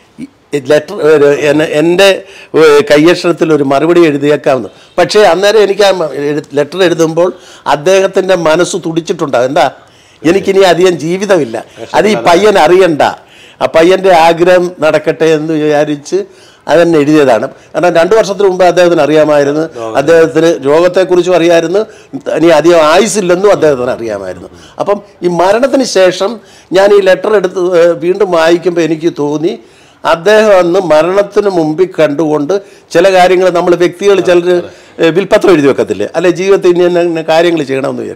ലെറ്റർ എൻ്റെ കയ്യക്ഷരത്തിൽ ഒരു മറുപടി എഴുതിയേക്കാമെന്ന് പക്ഷേ അന്നേരം എനിക്ക് ആ ലെറ്റർ എഴുതുമ്പോൾ അദ്ദേഹത്തിൻ്റെ മനസ്സ് തുടിച്ചിട്ടുണ്ടാകും എന്താ എനിക്കിനി അധികം ജീവിതമില്ല അത് ഈ പയ്യൻ അറിയണ്ട ആ പയ്യൻ്റെ ആഗ്രഹം നടക്കട്ടെ എന്ന് വിചാരിച്ച് അതെന്നെ എഴുതിയതാണ് കാരണം രണ്ടു വർഷത്തിന് മുമ്പ് അദ്ദേഹത്തിന് അറിയാമായിരുന്നു അദ്ദേഹത്തിന് രോഗത്തെക്കുറിച്ചും അറിയാമായിരുന്നു ഇനി അധികം ആയുസില്ലെന്നും അദ്ദേഹത്തിന് അറിയാമായിരുന്നു അപ്പം ഈ മരണത്തിന് ശേഷം ഞാൻ ഈ ലെറ്റർ എടുത്ത് ഏഹ്, വീണ്ടും വായിക്കുമ്പോൾ എനിക്ക് തോന്നി അദ്ദേഹം അന്ന് മരണത്തിന് മുമ്പിൽ കണ്ടുകൊണ്ട് ചില കാര്യങ്ങൾ നമ്മൾ വ്യക്തികൾ ചിലർ വിൽപ്പത്രം എഴുതി വെക്കത്തില്ലേ അല്ലെ ജീവിതത്തിൽ ഇന്ന ഇന്ന കാര്യങ്ങൾ ചെയ്യണമെന്ന് വിചാരിക്കും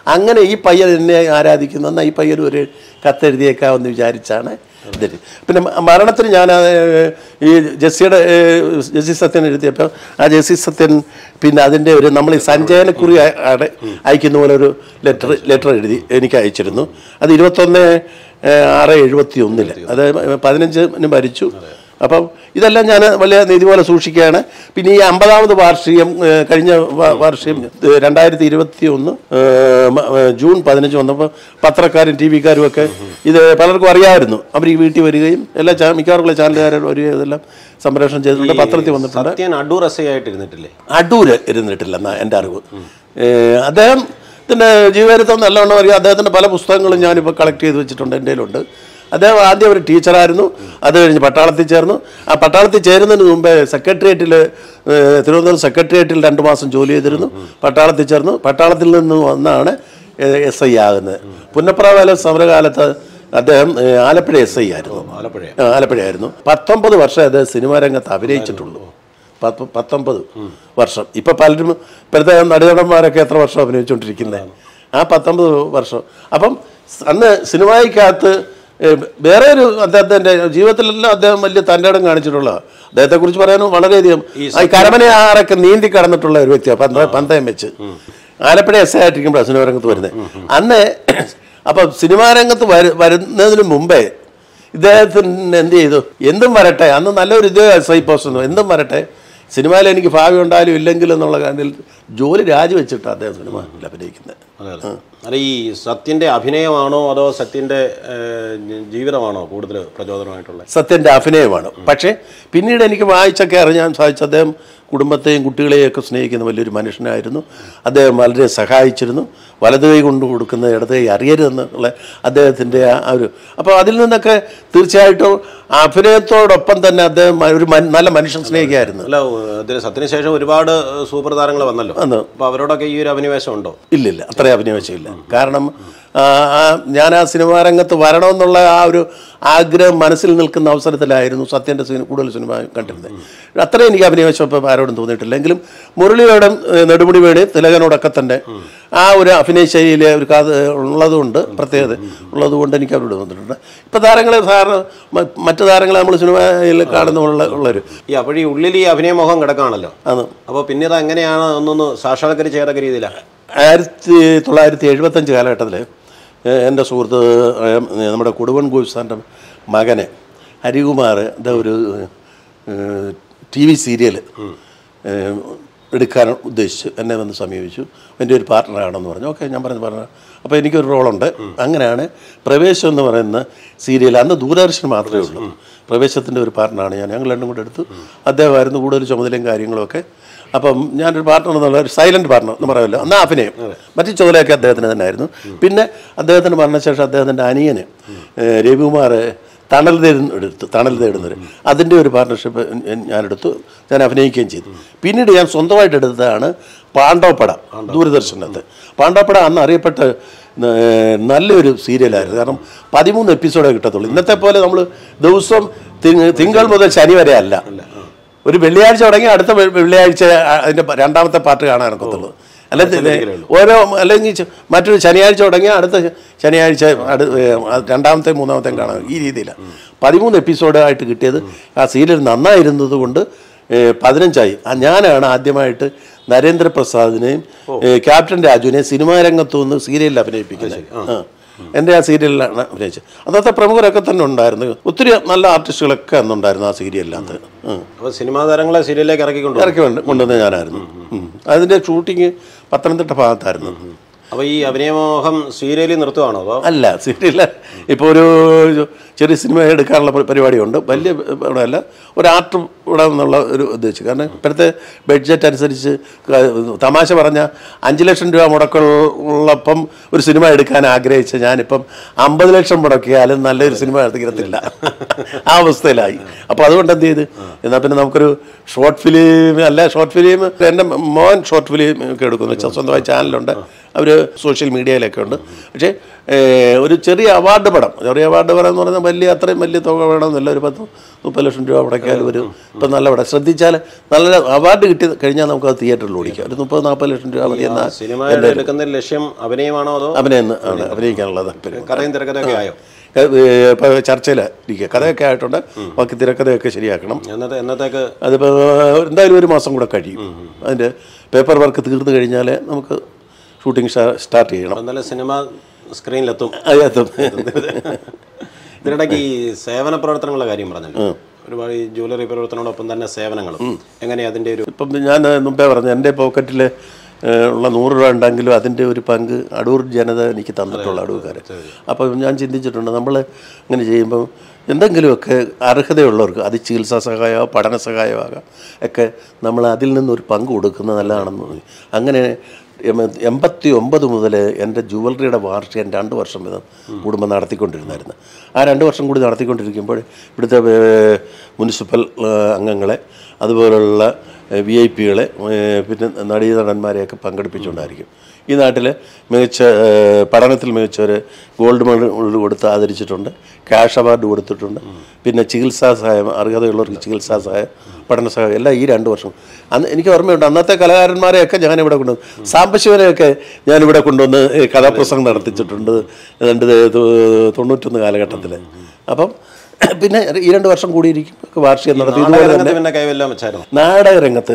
അങ്ങനെ ഈ പയ്യൻ എന്നെ ആരാധിക്കുന്നു എന്നാൽ ഈ പയ്യൻ ഒരു കത്തെഴുതിയേക്കാമെന്ന് വിചാരിച്ചാണ് ഇത് പിന്നെ മ- മരണത്തിന് ഞാൻ ആ, ഈ ജെസ്സിയുടെ ഏ, ജെസ്സി സത്യൻ എഴുതിയപ്പോൾ ആ ജെസ്സി സത്യൻ പിന്നെ അതിൻ്റെ ഒരു നമ്മൾ ഈ സഞ്ചയനക്കുറി അ- അട- അയക്കുന്ന പോലെ ഒരു ലെറ്റർ ലെറ്റർ എഴുതി എനിക്ക് അയച്ചിരുന്നു അത് ഇരുപത്തൊന്ന് ഏ, ആറ് എഴുപത്തി ഒന്നില് അത് പതിനഞ്ചിന് മരിച്ചു അപ്പം ഇതെല്ലാം ഞാൻ വലിയ നിധി പോലെ സൂക്ഷിക്കുകയാണ് പിന്നെ ഈ അമ്പതാമത് വാർഷികം ഏ, കഴിഞ്ഞ വാ- വാർഷികം ഏ, രണ്ടായിരത്തി ഇരുപത്തി ഒന്ന് ഏ, മ- ഏ, ജൂൺ പതിനഞ്ച് വന്നപ്പോൾ പത്രക്കാരും ടി വിക്കാരും ഒക്കെ ഇത് പലർക്കും അറിയാമായിരുന്നു അവർ ഈ വീട്ടിൽ വരികയും എല്ലാ ചാ മിക്കവാറുള്ള ചാനലുകാരും വരികയും ഇതെല്ലാം സംപ്രേഷണം ചെയ്തിട്ടുണ്ട് പത്രത്തിൽ വന്നിട്ടുണ്ട് സത്യൻ അടൂർ എസ് ഐ ആയിട്ട് ഇരുന്നിട്ടില്ലേ അടൂര് ഇരുന്നിട്ടില്ല എന്നാ എൻ്റെ അറിവ് ഏഹ് അദ്ദേഹം പിന്നെ ജീവചരിത്രം നല്ലവണ്ണം അറിയാം അദ്ദേഹത്തിൻ്റെ പല പുസ്തകങ്ങളും ഞാനിപ്പോൾ കളക്ട് ചെയ്ത് വെച്ചിട്ടുണ്ട് എൻ്റെ കയ്യിലുണ്ട് അദ്ദേഹം ആദ്യം ഒരു ടീച്ചറായിരുന്നു അത് കഴിഞ്ഞ് പട്ടാളത്തിൽ ചേർന്നു ആ പട്ടാളത്തിൽ ചേരുന്നതിന് മുമ്പേ സെക്രട്ടേറിയറ്റിൽ തിരുവനന്തപുരം സെക്രട്ടേറിയറ്റിൽ രണ്ട് മാസം ജോലി ചെയ്തിരുന്നു പട്ടാളത്തിൽ ചേർന്നു പട്ടാളത്തിൽ നിന്ന് വന്നാണ് എസ് ഐ ആകുന്നത് പുന്നപ്ര വേല സമരകാലത്ത് അദ്ദേഹം ഏഹ്, ആലപ്പുഴ എസ് ഐ ആയിരുന്നു ആലപ്പുഴ ആ, ആലപ്പുഴയായിരുന്നു പത്തൊമ്പത് വർഷം അത് സിനിമാ രംഗത്ത് അഭിനയിച്ചിട്ടുള്ളൂ പത്ത് പത്തൊമ്പത് വർഷം ഇപ്പൊ പലരും ഇപ്പോഴത്തെ നടിനടന്മാരൊക്കെ എത്ര വർഷം അഭിനയിച്ചുകൊണ്ടിരിക്കുന്നത് ആ പത്തൊമ്പത് വർഷം അപ്പം അന്ന് സിനിമയ്ക്കകത്ത് ഏ, വേറെ ഒരു അദ്ദേഹത്തിൻ്റെ ജീവിതത്തിലെല്ലാം അദ്ദേഹം വലിയ തൻ്റെ ഇടം കാണിച്ചിട്ടുള്ള അദ്ദേഹത്തെക്കുറിച്ച് പറയാനും വളരെയധികം ആ ഈ കരമന ആറൊക്കെ നീന്തി കടന്നിട്ടുള്ള ഒരു വ്യക്തിയാണ് പന്ത പന്തയം വെച്ച് ആലപ്പുഴ എസ് ഐ ആയിട്ടിരിക്കുമ്പോൾ സിനിമാ രംഗത്ത് വരുന്നത് അന്ന് അപ്പം സിനിമാ രംഗത്ത് വരു വരുന്നതിന് മുമ്പേ ഇദ്ദേഹത്തിന് എന്ത് ചെയ്തു എന്തും വരട്ടെ അന്ന് നല്ലൊരു ഇത് എസ് ഐ പോസ്റ്റ് ഒന്നും എന്തും വരട്ടെ സിനിമയിൽ എനിക്ക് ഭാവി ഉണ്ടായാലും ഇല്ലെങ്കിലും എന്നുള്ള കാര്യത്തിൽ ജോലി രാജിവെച്ചിട്ടാണ് അദ്ദേഹം സിനിമയിൽ അഭിനയിക്കുന്നത് അതെ അതെ അല്ല ഈ സത്യന്റെ അഭിനയമാണോ അതോ സത്യന്റെ ഏഹ്, ജീവിതമാണോ കൂടുതൽ പ്രചോദനമായിട്ടുള്ളത് സത്യൻ്റെ അഭിനയമാണ് പക്ഷേ പിന്നീട് എനിക്ക് വായിച്ചൊക്കെ അറിയാൻ സാധിച്ചു അദ്ദേഹം കുടുംബത്തെയും കുട്ടികളെയും ഒക്കെ സ്നേഹിക്കുന്ന വലിയൊരു മനുഷ്യനായിരുന്നു അദ്ദേഹം വളരെ സഹായിച്ചിരുന്നു വലതു കൈ കൊണ്ട് കൊടുക്കുന്ന ഇടത് കൈ അറിയരുതെന്നുള്ള അദ്ദേഹത്തിൻ്റെ ആ ഒരു അപ്പോൾ അതിൽ നിന്നൊക്കെ തീർച്ചയായിട്ടും അഭിനയത്തോടൊപ്പം തന്നെ അദ്ദേഹം ഒരു മൻ- നല്ല മനുഷ്യൻ സ്നേഹിക്കായിരുന്നു അല്ല അതിന് സത്യന് ശേഷം ഒരുപാട് സൂപ്പർ താരങ്ങൾ വന്നല്ലോ വന്നു. അപ്പൊ അവരോടൊക്കെ ഈ ഒരു അഭിനിവേശം ഉണ്ടോ ഇല്ലില്ല അത്രയും അഭിനയിച്ചില്ല കാരണം ആ, ആ, ഞാൻ ആ സിനിമാ രംഗത്ത് വരണമെന്നുള്ള ആ ഒരു ആഗ്രഹം മനസ്സിൽ നിൽക്കുന്ന അവസരത്തിലായിരുന്നു സത്യൻ്റെ സിനിമ കൂടുതൽ സിനിമ കണ്ടിരുന്നത് അത്രയും എനിക്ക് അഭിനയിച്ച ഇപ്പം ആരോടും തോന്നിയിട്ടില്ല എങ്കിലും മുരളിയോടും ഏഹ്, നെടുമുടി വേണി തിലകനോടൊക്കെ തന്നെ ആ ഒരു അഭിനയ ശൈലിയിലെ ഒരു കഥ ഉള്ളതുകൊണ്ട് പ്രത്യേകത ഉള്ളതുകൊണ്ട് എനിക്ക് അവരോട് തോന്നിയിട്ടുണ്ട് ഇപ്പം താരങ്ങളെ സാറിന് മ- മറ്റു താരങ്ങളെ നമ്മൾ സിനിമയിൽ കാണുന്ന ഉള്ള ഉള്ളൊരു ഈ അപ്പോഴീ ഉള്ളിൽ ഈ അഭിനയമോഹം കിടക്കാണല്ലോ ആണ് അപ്പോൾ പിന്നീട് എങ്ങനെയാണ് ഒന്നൊന്ന് സാക്ഷാത്കരിച്ചേതൊക്കെ രീതിയിലാണ് ആയിരത്തി തൊള്ളായിരത്തി എഴുപത്തഞ്ച് കാലഘട്ടത്തിൽ എൻ്റെ സുഹൃത്ത് ഏഹ്, നമ്മുടെ കൊടുവൻ ഗോപിസാറിൻ്റെ മകനെ ഹരികുമാർ എന്താ ഒരു ടി വി സീരിയൽ എടുക്കാൻ ഉദ്ദേശിച്ചു എന്നെ വന്ന് സമീപിച്ചു എൻ്റെ ഒരു പാർട്ട്ണറാണെന്ന് പറഞ്ഞു ഓക്കെ ഞാൻ പറഞ്ഞു പറഞ്ഞു അപ്പോൾ എനിക്കൊരു റോളുണ്ട് അങ്ങനെയാണ് പ്രവേശം എന്ന് പറയുന്ന സീരിയൽ അന്ന് ദൂരദർശൻ മാത്രമേ ഉള്ളൂ പ്രവേശത്തിൻ്റെ ഒരു പാർട്ട്ണറാണ് ഞാൻ ഞങ്ങൾ രണ്ടും കൂടെ എടുത്തു അദ്ദേഹമായിരുന്നു കൂടുതൽ ചുമതലയും കാര്യങ്ങളൊക്കെ അപ്പം ഞാനൊരു പാർട്ട്ണർ എന്നുള്ള ഒരു സൈലന്റ് പാർട്ണർ എന്ന് പറയുമല്ലോ എന്നാൽ അഭിനയം മറ്റു ചുമതലയൊക്കെ അദ്ദേഹത്തിന് തന്നെ ആയിരുന്നു പിന്നെ അദ്ദേഹത്തിന് മരണശേഷം അദ്ദേഹത്തിൻ്റെ അനിയന് ഏഹ്, രവികുമാർ തണൽ തേടുന്ന എടുത്തു തണൽ തേടുന്നവർ അതിൻ്റെ ഒരു പാർട്ണർഷിപ്പ് ഞാനെടുത്തു ഞാൻ അഭിനയിക്കുകയും ചെയ്തു പിന്നീട് ഞാൻ സ്വന്തമായിട്ട് എടുത്തതാണ് പാണ്ഡവപ്പട ദൂരദർശനത്ത് പാണ്ഡവപ്പട അന്ന് അറിയപ്പെട്ട ഏഹ്, നല്ലൊരു സീരിയലായിരുന്നു കാരണം പതിമൂന്ന് എപ്പിസോഡേ കിട്ടത്തുള്ളൂ ഇന്നത്തെ പോലെ നമ്മൾ ദിവസം തിങ്കൾ- തിങ്കൾ മുതൽ ശനി വരെ അല്ല ഒരു വെള്ളിയാഴ്ച തുടങ്ങി അടുത്ത വെ- വെള്ളിയാഴ്ച ആ- അതിന്റെ പ- രണ്ടാമത്തെ പാർട്ട് കാണാൻ ഒക്കത്തുള്ളൂ അല്ലെങ്കിൽ ഓരോ അല്ലെങ്കിൽ ച- മറ്റൊരു ശനിയാഴ്ച തുടങ്ങി അടുത്ത ശനിയാഴ്ച അടു ഏ, ആ രണ്ടാമത്തെ മൂന്നാമത്തെയും കാണാൻ ഈ രീതിയിലാണ് പതിമൂന്ന് എപ്പിസോഡായിട്ട് കിട്ടിയത് ആ സീരിയൽ നന്നായിരുന്നത് കൊണ്ട് ഏ, പതിനഞ്ചായി ആ ഞാനാണ് ആദ്യമായിട്ട് നരേന്ദ്രപ്രസാദിനെയും ഏ, ക്യാപ്റ്റൻ രാജുവിനെയും സിനിമാ രംഗത്തു നിന്ന് സീരിയലിൽ അഭിനയിപ്പിക്കുന്നത് ആ എൻ്റെ ആ സീരിയലിലാണ് അഭിനയിച്ചത് അന്നത്തെ പ്രമുഖരൊക്കെ തന്നെ ഉണ്ടായിരുന്നു ഒത്തിരി നല്ല ആർട്ടിസ്റ്റുകളൊക്കെ അന്നുണ്ടായിരുന്നു ആ സീരിയലിനകത്ത് ഉം. അപ്പോൾ സിനിമാ താരങ്ങളെ സീരിയലിലേക്ക് ഇറക്കിക്കൊണ്ടു ഇറക്കി കൊണ്ട് കൊണ്ടുവന്ന ഞാനായിരുന്നു ഉം. അതിൻ്റെ ഷൂട്ടിങ് പത്തനംതിട്ട ഭാഗത്തായിരുന്നു അപ്പോൾ ഈ അഭിനയമോഹം സീരിയലിൽ നിർത്തുവാണോ അതോ അല്ല സീരിയൽ ഇപ്പോൾ ഒരു ചെറിയ സിനിമ എടുക്കാനുള്ള പരി- പരിപാടിയുണ്ട് വലിയ ഇവിടെ അല്ല ഒരു ആർട്ട് ഇവിടെ എന്നുള്ള ഒരു ഉദ്ദേശിച്ചു കാരണം ഇപ്പോഴത്തെ ബഡ്ജറ്റ് അനുസരിച്ച് ക- തമാശ പറഞ്ഞ അഞ്ച് ലക്ഷം രൂപ മുടക്കുള്ളപ്പം ഒരു സിനിമ എടുക്കാൻ ആഗ്രഹിച്ച ഞാനിപ്പം അമ്പത് ലക്ഷം മുടക്കിയാലും നല്ലൊരു സിനിമ തീരത്തില്ല ആ അവസ്ഥയിലായി അപ്പോൾ അതുകൊണ്ട് എന്ത് ചെയ്ത് എന്നാൽ പിന്നെ നമുക്കൊരു ഷോർട്ട് ഫിലിം അല്ല ഷോർട്ട് ഫിലിം എൻ്റെ മോൻ ഷോർട്ട് ഫിലിം ഒക്കെ എടുക്കുന്നു വെച്ചാൽ സ്വന്തമായി ചാനലുണ്ട് അവർ സോഷ്യൽ മീഡിയയിലൊക്കെ ഉണ്ട് പക്ഷേ ഏ, ഒരു ചെറിയ അവാർഡ് പടം ചെറിയ അവാർഡ് പടം എന്ന് പറഞ്ഞാൽ വലിയ അത്രയും വലിയ തുക വേണമെന്നില്ല ഒരു പത്ത് മുപ്പത് ലക്ഷം രൂപ മുടക്കിയാൽ ഒരു ഇപ്പം നല്ല പടം ശ്രദ്ധിച്ചാൽ നല്ല അവാർഡ് കിട്ടി കഴിഞ്ഞാൽ നമുക്ക് അത് തിയേറ്ററിൽ ഓടിക്കാം ഒരു മുപ്പത് നാൽപ്പത് ലക്ഷം രൂപ മതി എന്നാൽ സിനിമ എടുക്കുന്ന ലക്ഷ്യം അഭിനയമാണോ അതോ അഭിനയം ആണ് അഭിനയിക്കാനുള്ള താല്പര്യം കഥയും തിരക്കഥയൊക്കെ ആയോ ഇപ്പോൾ ചർച്ചയിൽ ഇരിക്കുക കഥയൊക്കെ ആയിട്ടുണ്ട് ബാക്കി തിരക്കഥയൊക്കെ ശരിയാക്കണം എന്നത്തെ എന്നത്തേക്ക് അതിപ്പോൾ എന്തായാലും ഒരു മാസം കൂടെ കഴിയും അതിൻ്റെ പേപ്പർ വർക്ക് തീർന്നു കഴിഞ്ഞാൽ നമുക്ക് ഷൂട്ടിംഗ് സ്റ്റാർട്ട് ചെയ്യണം എന്നാലും സിനിമ സ്ക്രീനിലെത്തും അതിനകത്ത് ഇതിനിടയ്ക്ക് ഈ സേവന പ്രവർത്തനങ്ങളുടെ കാര്യം പറഞ്ഞല്ലോ ഒരുപാട് ഈ ജ്വല്ലറി പ്രവർത്തനങ്ങളോടൊപ്പം തന്നെ സേവനങ്ങളും എങ്ങനെയാ അതിന്റെ ഒരു ഇപ്പം ഞാൻ മുമ്പേ പറഞ്ഞു എൻ്റെ പോക്കറ്റിൽ ഉള്ള നൂറ് രൂപ ഉണ്ടെങ്കിലും അതിൻ്റെ ഒരു പങ്ക് അടൂർ ജനത എനിക്ക് തന്നിട്ടുള്ള അടൂർക്കാർ അപ്പം ഞാൻ ചിന്തിച്ചിട്ടുണ്ട് നമ്മൾ ഇങ്ങനെ ചെയ്യുമ്പം എന്തെങ്കിലുമൊക്കെ അർഹതയുള്ളവർക്ക് അത് ചികിത്സാ സഹായമോ പഠന സഹായമോ ആകാം ഒക്കെ നമ്മൾ അതിൽ നിന്നൊരു പങ്ക് കൊടുക്കുന്നത് നല്ലതാണെന്ന് തോന്നി അങ്ങനെ എമ- എൺപത്തി ഒമ്പത് മുതൽ എൻ്റെ ജുവലറിയുടെ വാർഷികം രണ്ട് വർഷം വീതം കുടുംബം നടത്തിക്കൊണ്ടിരുന്നായിരുന്നു ആ രണ്ട് വർഷം കൂടി നടത്തിക്കൊണ്ടിരിക്കുമ്പോൾ ഇവിടുത്തെ ഏർ, മുനിസിപ്പൽ ഏർ, അംഗങ്ങളെ അതുപോലുള്ള വി ഐ പികളെ പിന്നെ നടീനടന്മാരെയൊക്കെ പങ്കെടുപ്പിച്ചുകൊണ്ടായിരിക്കും ഈ നാട്ടിൽ മികച്ച ഏർ, പഠനത്തിൽ മികച്ചവർ ഗോൾഡ് മെഡൽ കൊടുത്ത് ആദരിച്ചിട്ടുണ്ട് ക്യാഷ് അവാർഡ് കൊടുത്തിട്ടുണ്ട് പിന്നെ ചികിത്സാ സഹായം അർഹതയുള്ളവർക്ക് ചികിത്സാ സഹായം പഠന സഹായം എല്ലാം ഈ രണ്ട് വർഷം അന്ന് എനിക്ക് ഓർമ്മയുണ്ട് അന്നത്തെ കലാകാരന്മാരെയൊക്കെ ഞാനിവിടെ കൊണ്ടുവന്നു സാംബശിവനെയൊക്കെ ഞാനിവിടെ കൊണ്ടുവന്ന് ഈ കഥാപ്രസംഗം നടത്തിച്ചിട്ടുണ്ട് രണ്ട് തൊ- തൊണ്ണൂറ്റൊന്ന് കാലഘട്ടത്തിൽ അപ്പം പിന്നെ ഈ രണ്ട് വർഷം കൂടിയിരിക്കും ഒക്കെ വാർഷികം നടത്തി ഇതുപോലെ തന്നെ നാടകരംഗത്ത് പിന്നെ കൈവെല്ലാം വെച്ചായിരുന്നു നാടക രംഗത്ത്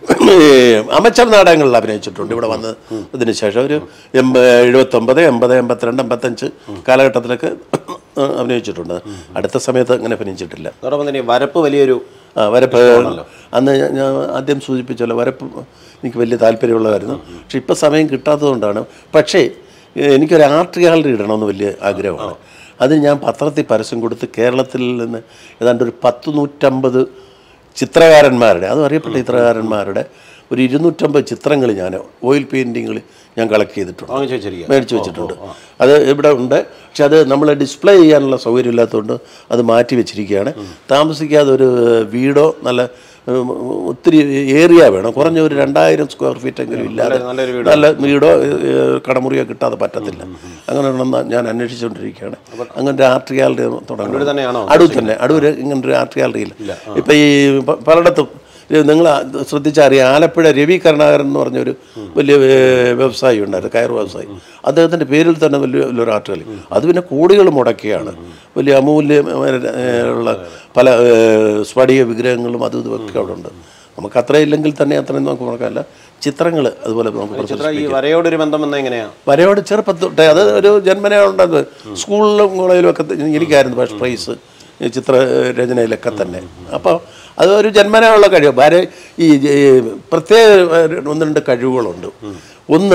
അമച്ചർ നാടകങ്ങളിൽ അഭിനയിച്ചിട്ടുണ്ട് ഇവിടെ വന്ന് ഇതിന് ശേഷം ഒരു എൺപ എഴുപത്തൊമ്പത് എൺപത് എൺപത്തിരണ്ട് എൺപത്തഞ്ച് കാലഘട്ടത്തിലൊക്കെ അഭിനയിച്ചിട്ടുണ്ട് അടുത്ത സമയത്ത് അങ്ങനെ അഭിനയിച്ചിട്ടില്ല അതോടൊപ്പം തന്നെ ഈ വരപ്പ് വലിയൊരു ആ വരപ്പ് അന്ന് ഞാൻ- ഞാൻ ആദ്യം സൂചിപ്പിച്ചല്ലോ വരപ്പ് എനിക്ക് വലിയ താല്പര്യമുള്ളതായിരുന്നു പക്ഷെ ഇപ്പം സമയം കിട്ടാത്തതുകൊണ്ടാണ് പക്ഷേ ഏഹ്, എനിക്കൊരു ആർട്ട് ഗാലറി ഇടണമെന്ന് വലിയ ആഗ്രഹമാണ് അതിന് ഞാൻ പത്രത്തിൽ പരസ്യം കൊടുത്ത് കേരളത്തിൽ നിന്ന് ഏതാണ്ട് ഒരു പത്ത് നൂറ്റമ്പത് ചിത്രകാരന്മാരുടെ അതും അറിയപ്പെട്ട ചിത്രകാരന്മാരുടെ ഒരു ഇരുന്നൂറ്റമ്പത് ചിത്രങ്ങൾ ഞാൻ ഓയിൽ പെയിൻറ്റിങ്ങൾ ഞാൻ കളക്ട് ചെയ്തിട്ടുണ്ട് വാങ്ങിച്ചു വെച്ചിരിക്കുക മേടിച്ച് വെച്ചിട്ടുണ്ട് അത് ഇവിടെ ഉണ്ട് പക്ഷെ അത് നമ്മൾ ഡിസ്പ്ലേ ചെയ്യാനുള്ള സൗകര്യം ഇല്ലാത്തതുകൊണ്ട് അത് മാറ്റി വെച്ചിരിക്കുകയാണ് താമസിക്കാതെ ഒരു വീടോ നല്ല ഉം, ഒത്തിരി ഏരിയ വേണം കുറഞ്ഞ ഒരു രണ്ടായിരം സ്ക്വയർ ഫീറ്റ് എങ്കിലും ഇല്ലാതെ നല്ലൊരു നല്ല വീടോ ഏഹ്, കടമുറിയോ കിട്ടാതെ പറ്റത്തില്ല അങ്ങനെ ഒരെണ്ണം ഞാൻ അന്വേഷിച്ചുകൊണ്ടിരിക്കുകയാണ് അങ്ങനെ ഒരു ആർട്ട് ഗാലറി തുടങ്ങി ഇവിടെ തന്നെയാണോ അടൂർ തന്നെ അടൂർ ഇങ്ങനൊരു ആർട്ട് ഗാലറി ഇല്ല ഇപ്പം ഈ പ- പലയിടത്തും നിങ്ങൾ ശ്രദ്ധിച്ചറിയാം ആലപ്പുഴ രവി കരുണാകരൻ എന്ന് പറഞ്ഞൊരു വലിയ ഏർ, വ്യവസായി ഉണ്ടായിരുന്നു കയർ വ്യവസായി അദ്ദേഹത്തിൻ്റെ പേരിൽ തന്നെ വലിയ വലിയൊരു ആർട്ട് ഗാലറി അത് പിന്നെ കോടികൾ മുടക്കിയാണ് വലിയ അമൂല്യമുള്ള പല ഏർ, സ്ഫടിക വിഗ്രഹങ്ങളും അതും ഇതുമൊക്കെ അവിടെ ഉണ്ട് നമുക്ക് അത്രയും ഇല്ലെങ്കിൽ തന്നെ അത്രയും നമുക്ക് മുടക്കാമല്ല ചിത്രങ്ങൾ അതുപോലെ നമുക്ക് പ്രദർശിപ്പിക്കാം. ചിത്ര ഈ വരയോടൊരു ബന്ധം വന്ന എങ്ങനെയാ വരയോട് ചെറുപ്പത്തിൽ തൊട്ടേ അത് ഒരു ജന്മനെ ഉണ്ടത് സ്കൂളിലും കോളേജിലും ഒക്കെ ത- എനിക്കായിരുന്നു ഫസ്റ്റ് പ്രൈസ് ഈ ചിത്രരചനയിലൊക്കെ തന്നെ അപ്പോൾ അത് ഒരു ജന്മനായുള്ള കഴിവ് വര ഈ ഈ പ്രത്യേക ഒരു ഒന്ന് രണ്ട് കഴിവുകളുണ്ട് ഒന്ന്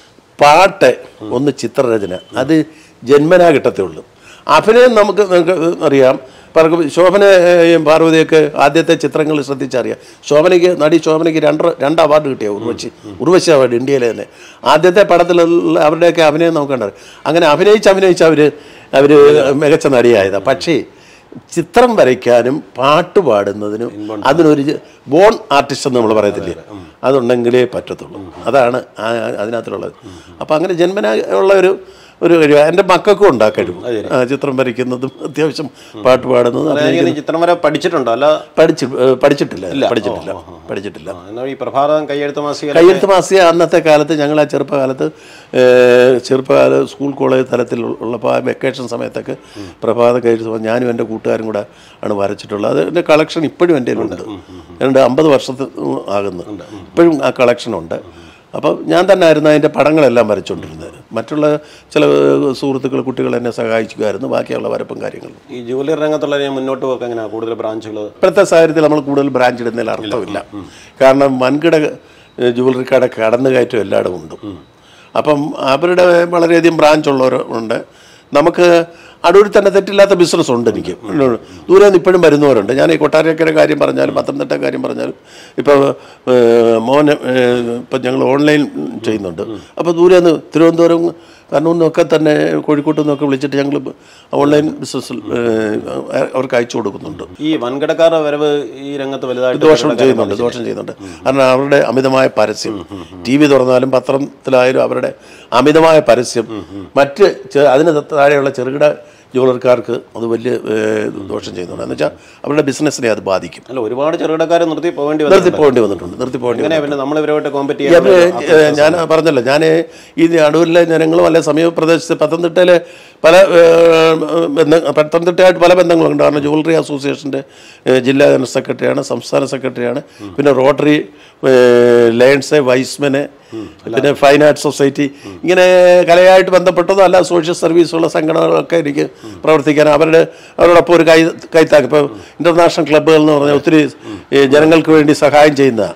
പാട്ട് ഒന്ന് ചിത്രരചന അത് ജന്മനാ കിട്ടത്തേ ഉള്ളൂ അഭിനയം നമുക്ക് നമുക്ക് അറിയാം പറക്കും ശോഭനയും പാർവതിയൊക്കെ ആദ്യത്തെ ചിത്രങ്ങൾ ശ്രദ്ധിച്ചറിയാം ശോഭനയ്ക്ക് നടി ശോഭനയ്ക്ക് രണ്ട് രണ്ട് അവാർഡ് കിട്ടിയ ഉർവശി ഉർവശി അവാർഡ് ഇന്ത്യയിലെ തന്നെ ആദ്യത്തെ പടത്തിലുള്ള അവരുടെയൊക്കെ അഭിനയം നമുക്ക് കണ്ടത് അങ്ങനെ അഭിനയിച്ച് അഭിനയിച്ച് അവർ അവർ മികച്ച നടിയായതാണ് പക്ഷേ ചിത്രം വരയ്ക്കാനും പാട്ട് പാടുന്നതിനും അതിനൊരു ബോൺ ആർട്ടിസ്റ്റ് എന്ന് നമ്മൾ പറയത്തില്ലേ അതുണ്ടെങ്കിലേ പറ്റത്തുള്ളൂ അതാണ് ആ- അതിനകത്തുള്ളത് അപ്പം അങ്ങനെ ജന്മനാ ഉള്ള ഒരു ഒരു കഴിവ് എൻ്റെ മക്കൾക്കും ഉണ്ട് ആ കഴിവ് ആ, ചിത്രം വരയ്ക്കുന്നതും അത്യാവശ്യം പാട്ട് പാടുന്നതും അതായത് ഈ ചിത്രം വര പഠിച്ചിട്ടുണ്ടോ അല്ല പഠിച്ചു ഏഹ് പഠിച്ചിട്ടില്ല പഠിച്ചിട്ടില്ല പഠിച്ചിട്ടില്ല ആ, എന്നാൽ ഈ പ്രഭാതം കയ്യെഴുത്ത് മാസിക കയ്യെഴുത്ത് മാസിക അന്നത്തെ കാലത്ത് ഞങ്ങൾ ആ ചെറുപ്പകാലത്ത് ഏഹ്, ചെറുപ്പകാല സ്കൂൾ കോളേജ് തലത്തിൽ ഉള്ളപ്പോൾ ആ വെക്കേഷൻ സമയത്തൊക്കെ പ്രഭാത കയ്യെഴുത്ത് മാ- ഞാനും എൻ്റെ കൂട്ടുകാരും കൂടെ ആണ് വരച്ചിട്ടുള്ളത് അതിൻ്റെ കളക്ഷൻ ഇപ്പോഴും എൻ്റെ കയ്യിലുണ്ട് രണ്ട് അമ്പത് വർഷത്തിൽ ആകുന്നു ഇപ്പോഴും ആ കളക്ഷൻ ഉണ്ട് അപ്പം ഞാൻ തന്നെ ആയിരുന്നു അതിൻ്റെ പടങ്ങളെല്ലാം വരച്ചുകൊണ്ടിരുന്നത് മറ്റുള്ള ചില സുഹൃത്തുക്കൾ കുട്ടികൾ എന്നെ സഹായിക്കുമായിരുന്നു ബാക്കിയുള്ള വരപ്പും കാര്യങ്ങളും ഈ ജൂവലറി രംഗത്തുള്ള ഞാൻ മുന്നോട്ട് പോക്ക് എങ്ങനെയാ കൂടുതൽ ബ്രാഞ്ചുകൾ ഇപ്പോഴത്തെ സാഹചര്യത്തിൽ നമ്മൾ കൂടുതൽ ബ്രാഞ്ച് ഇടുന്നതിൽ അർത്ഥമില്ല കാരണം വൻകിട ഏഹ്, ജുവലറി കട കടന്നുകയറ്റം എല്ലായിടും ഉണ്ട് അപ്പം അവരുടെ വളരെയധികം ബ്രാഞ്ച് ഉള്ളവരുണ്ട് നമുക്ക് അടൂരിൽ തന്നെ തെറ്റില്ലാത്ത ബിസിനസ് ഉണ്ട് എനിക്ക് ദൂരെ നിന്ന് ഇപ്പോഴും വരുന്നവരുണ്ട് ഞാൻ ഈ കൊട്ടാരക്കര കാര്യം പറഞ്ഞാലും പത്തനംതിട്ട കാര്യം പറഞ്ഞാലും ഇപ്പോൾ മോന് ഇപ്പം ഞങ്ങൾ ഓൺലൈൻ ചെയ്യുന്നുണ്ട് അപ്പോൾ ദൂരെ നിന്ന് തിരുവനന്തപുരം കാരണം ഒന്നൊക്കെ തന്നെ കോഴിക്കോട്ട് നിന്നൊക്കെ വിളിച്ചിട്ട് ഞങ്ങൾ ഓൺലൈൻ ബിസിനസ്സിൽ അവർക്ക് അയച്ചു കൊടുക്കുന്നുണ്ട് ഈ വൻകിടക്കാരുടെ വരവ് ഈ രംഗത്ത് വലുതായിട്ട് ദോഷം ചെയ്യുന്നുണ്ട് ദോഷം ചെയ്യുന്നുണ്ട് കാരണം അവരുടെ അമിതമായ പരസ്യം ടി വി തുറന്നാലും പത്രത്തിലായാലും അവരുടെ അമിതമായ പരസ്യം മറ്റ് ചെ- അതിന് താഴെയുള്ള ചെറുകിട ജോലർക്കാർക്ക് അത് വലിയ ഏഹ്, ദോഷം ചെയ്യുന്നുണ്ട് എന്ന് വെച്ചാൽ അവരുടെ ബിസിനസ്സിനെ അത് ബാധിക്കും അല്ല ഒരുപാട് ചെറുകിടക്കാരെ നിർത്തി പോകേണ്ടി നിർത്തി വന്നിട്ടുണ്ട് പോകേണ്ടി വന്നിട്ടുണ്ട് നിർത്തി പോകേണ്ടി എങ്ങനെയാ പിന്നെ നമ്മൾ ഇവരുമായിട്ട് കോമ്പറ്റ് ഇവര്, ചെയ്യാൻ ഏഹ്, ഞാൻ പറഞ്ഞല്ലോ ഞാൻ ഈ അടൂരിലെ ജനങ്ങളും അല്ലെ സമീപ പ്രദേശത്ത് പത്തനംതിട്ടയിലെ പല ഏഹ്, ബന്ധ പത്തനംതിട്ടയായിട്ട് പല ബന്ധങ്ങളുണ്ട് കാരണം ജുവലറി അസോസിയേഷൻ്റെ ഏഹ്, ജില്ലാ ജനറൽ സെക്രട്ടറിയാണ് സംസ്ഥാന സെക്രട്ടറിയാണ് പിന്നെ റോട്ടറി ഏഹ്, ലയൺസ് വൈസ്മന് പിന്നെ ഫൈൻ ആർട്സ് സൊസൈറ്റി ഇങ്ങനെ കലയായിട്ട് ബന്ധപ്പെട്ടതോ അല്ല സോഷ്യൽ സർവീസുള്ള സംഘടനകളൊക്കെ എനിക്ക് പ്രവർത്തിക്കാൻ അവരുടെ അവരോടൊപ്പം ഒരു കൈ കൈത്താക്ക് ഇപ്പോൾ ഇൻ്റർനാഷണൽ ക്ലബ്ബുകൾ എന്ന് പറഞ്ഞാൽ ഒത്തിരി ഈ ജനങ്ങൾക്ക് വേണ്ടി സഹായം ചെയ്യുന്നതാണ്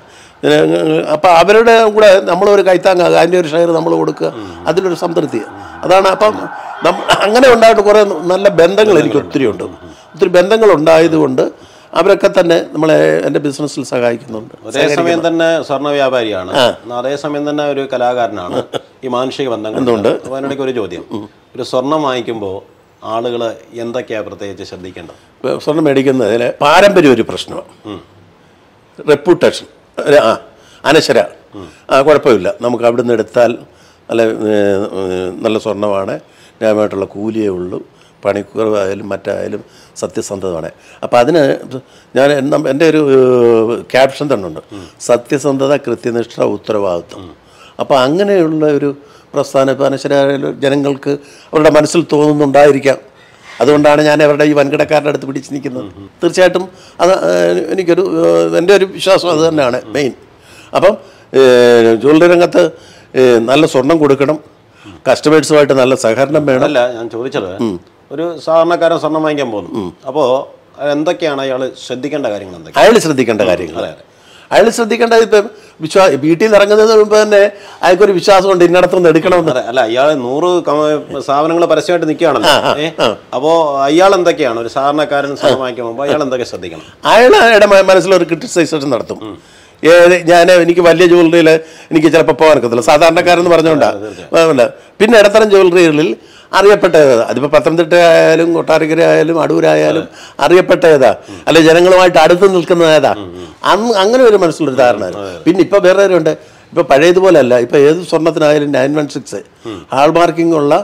അപ്പം അവരുടെ കൂടെ നമ്മളൊരു കൈത്താങ്ങാകുക അതിൻ്റെ ഒരു ഷെയർ നമ്മൾ കൊടുക്കുക അതിലൊരു സംതൃപ്തി അതാണ് അപ്പം നം അങ്ങനെ ഉണ്ടായിട്ട് കുറേ നല്ല ബന്ധങ്ങൾ എനിക്ക് ഒത്തിരി ഉണ്ട് ഒത്തിരി ബന്ധങ്ങൾ ഉണ്ടായതുകൊണ്ട് അവരൊക്കെ തന്നെ നമ്മളെ എൻ്റെ ബിസിനസ്സിൽ സഹായിക്കുന്നുണ്ട് അതേസമയം തന്നെ സ്വർണ്ണ വ്യാപാരിയാണ് എന്നാ അതേസമയം തന്നെ ഒരു കലാകാരനാണ് ഈ മാനുഷിക ബന്ധങ്ങൾ എന്തുകൊണ്ട്? അപ്പോൾ അതിനിടയ്ക്ക് ഒരു ചോദ്യം ഒരു സ്വർണം വാങ്ങിക്കുമ്പോൾ ആളുകൾ എന്തൊക്കെയാണ് പ്രത്യേകിച്ച് ശ്രദ്ധിക്കേണ്ടത് ഇപ്പൊ സ്വർണം മേടിക്കുന്നതിൽ പാരമ്പര്യം ഒരു പ്രശ്നമാണ് റെപ്യൂട്ടേഷൻ ആ അനശ്വര ആ കുഴപ്പമില്ല നമുക്ക് അവിടുന്ന് എടുത്താൽ നല്ല ഏർ, ഏർ, നല്ല സ്വർണ്ണമാണ് ന്യായമായിട്ടുള്ള കൂലിയേ ഉള്ളൂ പണിക്കുറവായാലും മറ്റായാലും സത്യസന്ധതമാണ് അപ്പോൾ അതിന് ഞാൻ എന്ന- എൻ്റെ ഒരു ക്യാപ്ഷൻ തന്നെ ഉണ്ട് സത്യസന്ധത കൃത്യനിഷ്ഠ ഉത്തരവാദിത്വം അപ്പോൾ അങ്ങനെയുള്ള ഒരു പ്രസ്ഥാനം ഇപ്പോൾ അനശ്വരായാലും ജനങ്ങൾക്ക് അവരുടെ മനസ്സിൽ തോന്നുന്നുണ്ടായിരിക്കാം അതുകൊണ്ടാണ് ഞാൻ അവരുടെ ഈ വൻകിടക്കാരുടെ അടുത്ത് പിടിച്ച് നിൽക്കുന്നത് തീർച്ചയായിട്ടും അത് ഏഹ്, എനിക്കൊരു ഏഹ്, എൻ്റെ ഒരു വിശ്വാസം അത് തന്നെയാണ് മെയിൻ അപ്പം ഏഹ്, ജ്വല്ലറി രംഗത്ത് ഏഹ്, നല്ല സ്വർണം കൊടുക്കണം കസ്റ്റമേഴ്സുമായിട്ട് നല്ല സഹകരണം വേണം അല്ല ഞാൻ ചോദിച്ചത് ഒരു സാധാരണക്കാരൻ സ്വർണം വാങ്ങിക്കാൻ പോകുന്നു അപ്പോൾ എന്തൊക്കെയാണ് അയാൾ ശ്രദ്ധിക്കേണ്ട കാര്യങ്ങൾ എന്തൊക്കെയാണ് അയാൾ ശ്രദ്ധിക്കേണ്ട കാര്യങ്ങൾ അയാൾ ശ്രദ്ധിക്കേണ്ടത് ഇപ്പം വിശ്വാ വീട്ടിൽ നിന്ന് ഇറങ്ങുന്നതിന് മുമ്പ് തന്നെ അയാൾക്കൊരു വിശ്വാസമുണ്ട് ഇന്നടത്തുനിന്ന് എടുക്കണമെന്ന് അതെ അല്ല അയാൾ നൂറ് സ്ഥാപനങ്ങൾ പരസ്യമായിട്ട് നിൽക്കുകയാണല്ലോ ഏ അപ്പോ അയാൾ എന്തൊക്കെയാണ് ഒരു സാധാരണക്കാരൻ സ്വർണം വാങ്ങിക്കാൻ പോകുമ്പോൾ അയാൾ എന്തൊക്കെ ശ്രദ്ധിക്കണം അയാൾ അയാളുടെ മ- മനസ്സിലൊരു ക്രിട്ടിസൈസേഷൻ നടത്തും ഏത് ഞാൻ എനിക്ക് വലിയ ജ്വല്ലറിയിൽ എനിക്ക് ചിലപ്പോൾ പോകാൻ ഒക്കത്തില്ല സാധാരണക്കാരെന്ന് പറഞ്ഞുകൊണ്ടാണ് പിന്നെ ഇടത്തരം ജ്വല്ലറികളിൽ അറിയപ്പെട്ട ഏതാ അതിപ്പോൾ പത്തനംതിട്ട ആയാലും കൊട്ടാരക്കര ആയാലും അടൂരായാലും അറിയപ്പെട്ട ഏതാ അല്ലെ ജനങ്ങളുമായിട്ട് അടുത്ത് നിൽക്കുന്ന ഏതാ അന്ന് അങ്ങനെ ഒരു മനസ്സിലൊരു ധാരണ പിന്നെ ഇപ്പൊ വേറെ ആരുണ്ട് ഇപ്പൊ പഴയതുപോലെ അല്ല ഇപ്പൊ ഏത് സ്വർണത്തിനായാലും nine one six hallmarking ഉള്ള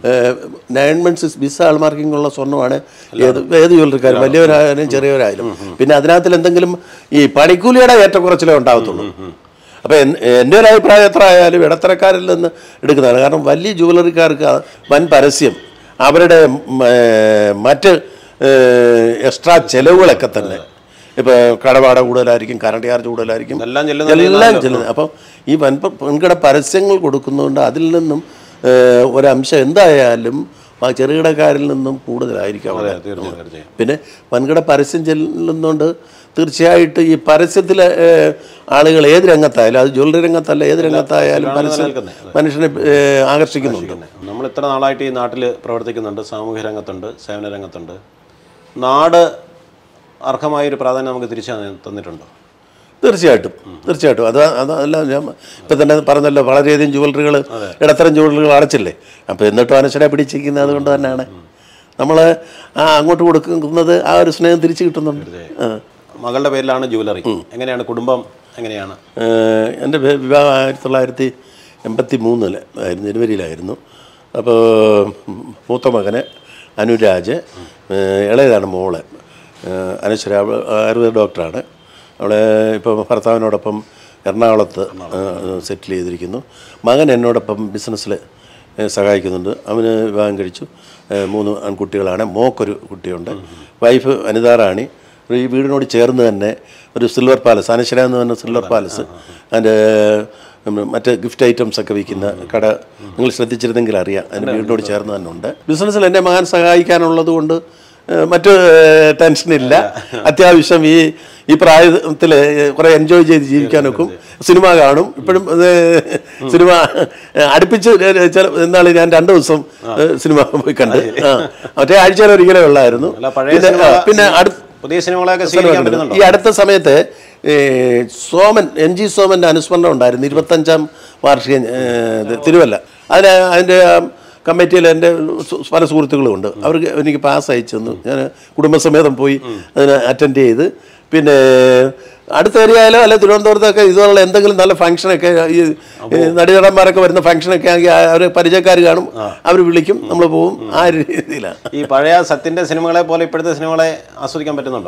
nine one six BIS hallmarking ഉള്ള സ്വർണ്ണമാണ് ഏത് ഏത് ജ്വല്ലറിക്കാരും വലിയവരായാലും ചെറിയവരായാലും പിന്നെ അതിനകത്തിൽ എന്തെങ്കിലും ഈ പണിക്കൂലിയുടെ ഏറ്റക്കുറച്ചിലേ ഉണ്ടാകത്തുള്ളൂ അപ്പോൾ എൻ്റെ ഒരു അഭിപ്രായം എത്ര ആയാലും ഇടത്തരക്കാരിൽ നിന്ന് എടുക്കുന്നതാണ് കാരണം വലിയ ജുവലറിക്കാർക്ക് ആ വൻ പരസ്യം അവരുടെ ഉം, ഏർ, മറ്റ് എക്സ്ട്രാ ചെലവുകളൊക്കെ തന്നെ ഇപ്പോൾ കടവാട കൂടുതലായിരിക്കും കറണ്ട് ചാർജ് കൂടുതലായിരിക്കും എല്ലാം ചെല്ലുന്നത് എല്ലാം ചെല്ലുന്നത് അപ്പം ഈ വൻ വൻകിട പരസ്യങ്ങൾ കൊടുക്കുന്നതുകൊണ്ട് അതിൽ നിന്നും ഏർ, ഒരംശം എന്തായാലും ആ ചെറുകിടക്കാരിൽ നിന്നും കൂടുതലായിരിക്കും അവിടെ തീർച്ചയായും തീർച്ചയായും പിന്നെ വൻകിട പരസ്യം ചെല്ലുന്നതുകൊണ്ട് തീർച്ചയായിട്ടും ഈ പരസ്യത്തിലെ ഏഹ്, ആളുകൾ ഏത് രംഗത്തായാലും അത് ജ്വല്ലറി രംഗത്തല്ല ഏത് രംഗത്തായാലും പരസ്യം മനുഷ്യനെ ഏഹ്, ആകർഷിക്കുന്നുണ്ട് നമ്മൾ ഇത്ര നാളായിട്ട് ഈ നാട്ടിൽ പ്രവർത്തിക്കുന്നുണ്ട് സാമൂഹ്യ രംഗത്തുണ്ട് സേവന രംഗത്തുണ്ട് നാട് അർഹമായൊരു പ്രാധാന്യം നമുക്ക് തിരിച്ചു തന്നിട്ടുണ്ടോ തീർച്ചയായിട്ടും തീർച്ചയായിട്ടും അത് അതല്ല ഞാൻ ഇപ്പം തന്നെ പറഞ്ഞല്ലോ വളരെയധികം ജുവലറികൾ ഇടത്തരം ജുവലറികൾ അടച്ചില്ലേ അപ്പോൾ എന്നിട്ടും അനശ്വര പിടിച്ചിരിക്കുന്നത് അതുകൊണ്ട് തന്നെയാണ് നമ്മൾ ആ അങ്ങോട്ട് കൊടുക്കുന്നത് ആ ഒരു സ്നേഹം തിരിച്ചു കിട്ടുന്നുണ്ട് ആ. മകളുടെ പേരിലാണ് ജുവലറി എങ്ങനെയാണ് കുടുംബം എങ്ങനെയാണ് ഏഹ് എൻ്റെ വി- വിവാഹം ആയിരത്തി തൊള്ളായിരത്തി എൺപത്തി മൂന്നില് ആയിരുന്നു ജനുവരിയിലായിരുന്നു അപ്പോൾ മൂത്ത മകന് അനുരാജ് ഏഹ് ഇളയതാണ് മോള് ഏഹ് അനശ്വര അവൾ ആയുർവേദ ഡോക്ടറാണ് അവളെ ഇപ്പോൾ ഭർത്താവിനോടൊപ്പം എറണാകുളത്ത് സെറ്റിൽ ചെയ്തിരിക്കുന്നു മകൻ എന്നോടൊപ്പം ബിസിനസ്സിൽ സഹായിക്കുന്നുണ്ട് അവന് വിവാഹം കഴിച്ചു ഏഹ് മൂന്ന് ആൺകുട്ടികളാണ് മോക്കൊരു കുട്ടിയുണ്ട് വൈഫ് അനിതാ റാണി ഈ വീടിനോട് ചേർന്ന് തന്നെ ഒരു സിൽവർ പാലസ് അനശ്വര എന്ന് പറഞ്ഞ സിൽവർ പാലസ് അതിൻ്റെ ഉം, മറ്റ് ഗിഫ്റ്റ് ഐറ്റംസ് ഒക്കെ വിൽക്കുന്ന കട നിങ്ങൾ ശ്രദ്ധിച്ചിരുന്നെങ്കിൽ അറിയാം അതിൻ്റെ വീടിനോട് ചേർന്ന് തന്നെ ഉണ്ട് ബിസിനസ്സിൽ എൻ്റെ മകൻ സഹായിക്കാനുള്ളത് കൊണ്ട് ഏഹ്, മറ്റ് ഏഹ്, ടെൻഷനില്ല അത്യാവശ്യം ഈ ഈ പ്രായത്തിൽ കുറേ എൻജോയ് ചെയ്ത് ജീവിക്കാനൊക്കും സിനിമ കാണും ഇപ്പോഴും ഇത് സിനിമ ഏഹ്, അടുപ്പിച്ച് ചില എന്നാൾ ഞാൻ രണ്ട് ദിവസം ഏഹ്, സിനിമ പോയി കണ്ട് ആ മറ്റേ ആഴ്ചയിൽ ഒരിക്കലേ ഉള്ളായിരുന്നു അല്ല, പഴയ പിന്നെ സിനിമ- ആ, പിന്നെ അടുത്ത പുതിയ സിനിമകളൊക്കെ സ്വീകരിക്കാൻ പറ്റുന്നുണ്ടോ ഈ അടുത്ത സമയത്ത് ഏ, സോമൻ എൻ ജി സോമൻ്റെ അനുസ്മരണം ഉണ്ടായിരുന്നു ഇരുപത്തഞ്ചാം വാർഷിക ഏ, ഇത് തിരുവല്ല അതിന് അതിൻ്റെ കമ്മിറ്റിയിൽ എൻ്റെ സു- പല സുഹൃത്തുക്കളുമുണ്ട് അവർക്ക് എനിക്ക് പാസ് അയച്ചു തന്നു ഞാൻ കുടുംബസമേതം പോയി അതിന് അറ്റൻഡ് ചെയ്ത് പിന്നെ അടുത്ത ഏരിയയിലോ അല്ലെ തിരുവനന്തപുരത്തൊക്കെ ഇതുപോലുള്ള എന്തെങ്കിലും നല്ല ഫംഗ്ഷനൊക്കെ ഈ ഈ നടിനടന്മാരൊക്കെ വരുന്ന ഫംഗ്ഷനൊക്കെ ആണെങ്കിൽ അവർ പരിചയക്കാർ കാണും അവർ വിളിക്കും നമ്മൾ പോവും ആ ഒരു രീതിയിലാണ് ഈ പഴയ സത്യന്റെ സിനിമകളെ പോലെ ഇപ്പോഴത്തെ സിനിമകളെ ആസ്വദിക്കാൻ പറ്റുന്നുണ്ടോ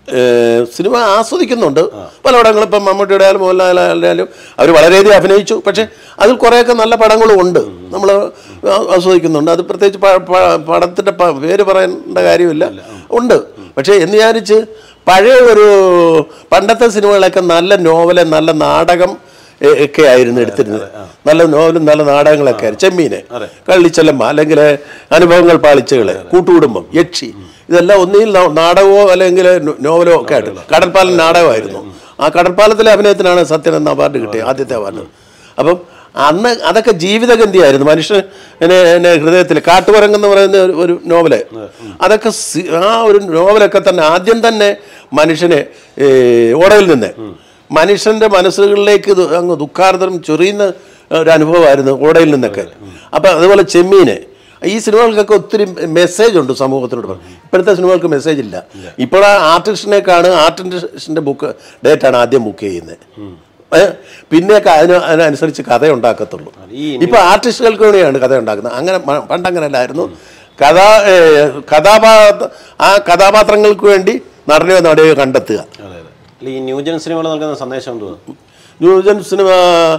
ഏഹ് സിനിമ ആസ്വദിക്കുന്നുണ്ട് പലയിടങ്ങളും ഇപ്പം മമ്മൂട്ടിയുടെ ആയാലും മോഹൻലാലായാലും അവർ വളരെയധികം അഭിനയിച്ചു പക്ഷേ അതിൽ കുറേയൊക്കെ നല്ല പടങ്ങളും ഉണ്ട് നമ്മൾ ആസ്വദിക്കുന്നുണ്ട് അത് പ്രത്യേകിച്ച് പ- പ- പടത്തിൻ്റെ പ- പേര് പറയേണ്ട കാര്യമില്ല ഉണ്ട് പക്ഷേ എന്ന് വിചാരിച്ച് പഴയ ഒരു പണ്ടത്തെ സിനിമകളൊക്കെ നല്ല നോവല് നല്ല നാടകം എ- ഒക്കെ ആയിരുന്നു എടുത്തിരുന്നത് നല്ല നോവലും നല്ല നാടകങ്ങളൊക്കെ ആയിരുന്നു ചെമ്മീന് കള്ളിച്ചെല്ലമ്മ അല്ലെങ്കിൽ അനുഭവങ്ങൾ പാളിച്ചകൾ കൂട്ടുകുടുംബം യക്ഷി ഇതെല്ലാം ഒന്നിൽ ന- നാടകമോ അല്ലെങ്കിൽ നോ- നോവലോ ഒക്കെ ആയിട്ട് കടൽപ്പാലം നാടകമായിരുന്നു ആ കടൽപ്പാലത്തിലെ അഭിനയത്തിനാണ് സത്യൻ എന്ന അവാർഡ് കിട്ടിയത് ആദ്യത്തെ അവാർഡ് അപ്പം അന്ന് അതൊക്കെ ജീവിതഗന്ധിയായിരുന്നു മനുഷ്യൻ എന്നെ എന്നെ ഹൃദയത്തിൽ കാട്ടുപറങ്ങ് എന്ന് പറയുന്ന ഒരു- ഒരു നോവല് അതൊക്കെ സി- ആ ഒരു നോവലൊക്കെ തന്നെ ആദ്യം തന്നെ മനുഷ്യനെ ഏ, ഓടയിൽ നിന്ന് മനുഷ്യന്റെ മനസ്സുകളിലേക്ക് ഇത് അങ്ങ് ദുഃഖാർദ്രം ചൊറിയുന്ന ഒരു അനുഭവമായിരുന്നു ഓടയിൽ നിന്നൊക്കെ അപ്പം അതുപോലെ ചെമ്മീന് ഈ സിനിമകൾക്കൊക്കെ ഒത്തിരി മെസ്സേജ് ഉണ്ട് സമൂഹത്തിനോട് ഇപ്പോഴത്തെ സിനിമകൾക്ക് മെസ്സേജ് ഇല്ല ഇപ്പോൾ ആ ആർട്ടിസ്റ്റിനേക്കാണ് ആർട്ടിസ്റ്റിന്റെ ബുക്ക് ഡേറ്റ് ആണ് ആദ്യം ബുക്ക് ചെയ്യുന്നത് ഏ? പിന്നെയൊക്കെ അതിന് അതിനനുസരിച്ച് കഥ ഉണ്ടാക്കത്തുള്ളൂ ഈ ഇപ്പൊ ആർട്ടിസ്റ്റുകൾക്ക് വേണ്ടിയാണ് കഥ ഉണ്ടാക്കുന്നത് അങ്ങനെ മ- പണ്ട് അങ്ങനെയല്ലായിരുന്നു കഥാ ഏ, കഥാപാത്ര ആ കഥാപാത്രങ്ങൾക്ക് വേണ്ടി നടനെയോ നടിയോ കണ്ടെത്തുക അതെ അതെ അല്ല ഈ ന്യൂജൻ സിനിമകൾ നൽകുന്ന സന്ദേശം എന്തുവാ ന്യൂജൻ സിനിമ